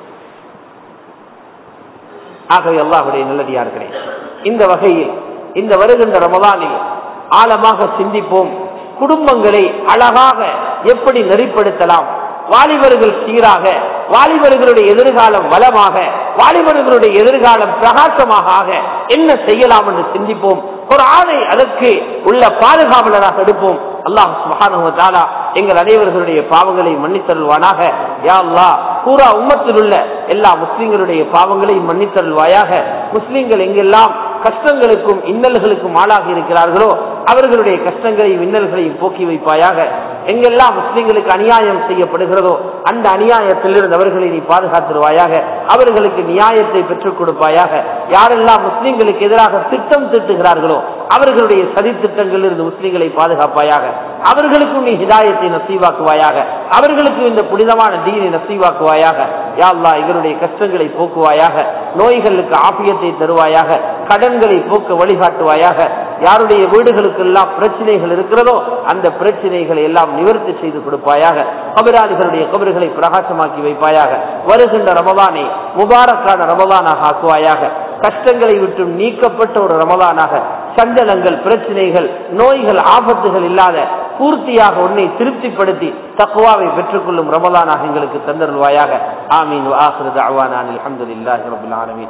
ஆகவே அல்லாஹுடைய நல்லடியார்களே இந்த வகையில் இந்த வருகின்ற ரமதானில் ஆழமாக சிந்திப்போம் குடும்பங்களை அழகாக எப்படி நெறிப்படுத்தலாம் வாலிபர்கள் சீராக வாலிபர்களுடைய எதிர்காலம் வளமாக வாலிபர்களுடைய எதிர்காலம் பிரகாசமாக ஆக என்ன செய்யலாம் என்று சிந்திப்போம் ஒரு ஆணை அதற்கு உள்ள பாதுகாவலராக எடுப்போம் அல்லாஹ் மகானுவத்தாலா எங்கள் அனைவர்களுடைய பாவங்களை மன்னித்தருள்வானாக யா அல்லா பூரா உம்மத்தில் உள்ள எல்லா முஸ்லிம்களுடைய பாவங்களையும் மன்னித்தருள்வாயாக முஸ்லிம்கள் எங்கெல்லாம் கஷ்டங்களுக்கும் இன்னல்களுக்கும் ஆளாகி இருக்கிறார்களோ அவர்களுடைய கஷ்டங்களையும் இன்னல்களையும் போக்கி வைப்பாயாக எங்கெல்லாம் முஸ்லிம்களுக்கு அநியாயம் செய்யப்படுகிறதோ அந்த அநியாயத்திலிருந்து அவர்களை நீ பாதுகாத்துருவாயாக அவர்களுக்கு நியாயத்தை பெற்றுக் கொடுப்பாயாக யாரெல்லாம் முஸ்லிம்களுக்கு எதிராக திட்டம் திட்டுகிறார்களோ அவர்களுடைய சதி திட்டங்களிலிருந்து முஸ்லிம்களை பாதுகாப்பாயாக அவர்களுக்கும் நீ ஹிதாயத்தை நசீவாக்குவாயாக அவர்களுக்கு இந்த புனிதமான தீனை நசீவாக்குவாயாக யாழ்லா இவருடைய கஷ்டங்களை போக்குவாயாக நோய்களுக்கு ஆபியத்தை தருவாயாக கடன்களை போக்க வழிகாட்டுவாயாக யாருடைய வீடுகளுக்கெல்லாம் பிரச்சனைகள் இருக்கிறதோ அந்த பிரச்சனைகளை எல்லாம் நிவர்த்தி செய்து கொடுப்பாயாக கபிராளிகளுடைய கபறுகளை பிரகாசமாக்கி வைப்பாயாக வருகின்ற ரமதானை முபாரக்கான ரமதானாக ஆக்குவாயாக கஷ்டங்களை விட்டு நீக்கப்பட்ட ஒரு ரமதானாக சஞ்சலங்கள் பிரச்சனைகள் நோய்கள் ஆபத்துகள் இல்லாத பூர்த்தியாக உன்னை திருப்திப்படுத்தி தக்குவாவை பெற்றுக்கொள்ளும் ரமதானாக எங்களுக்கு தந்தருள்வாயாக ஆமீன் ஆசிரது அவானான் அலமதுல்லாஹி ரபுல் ஆலமீன்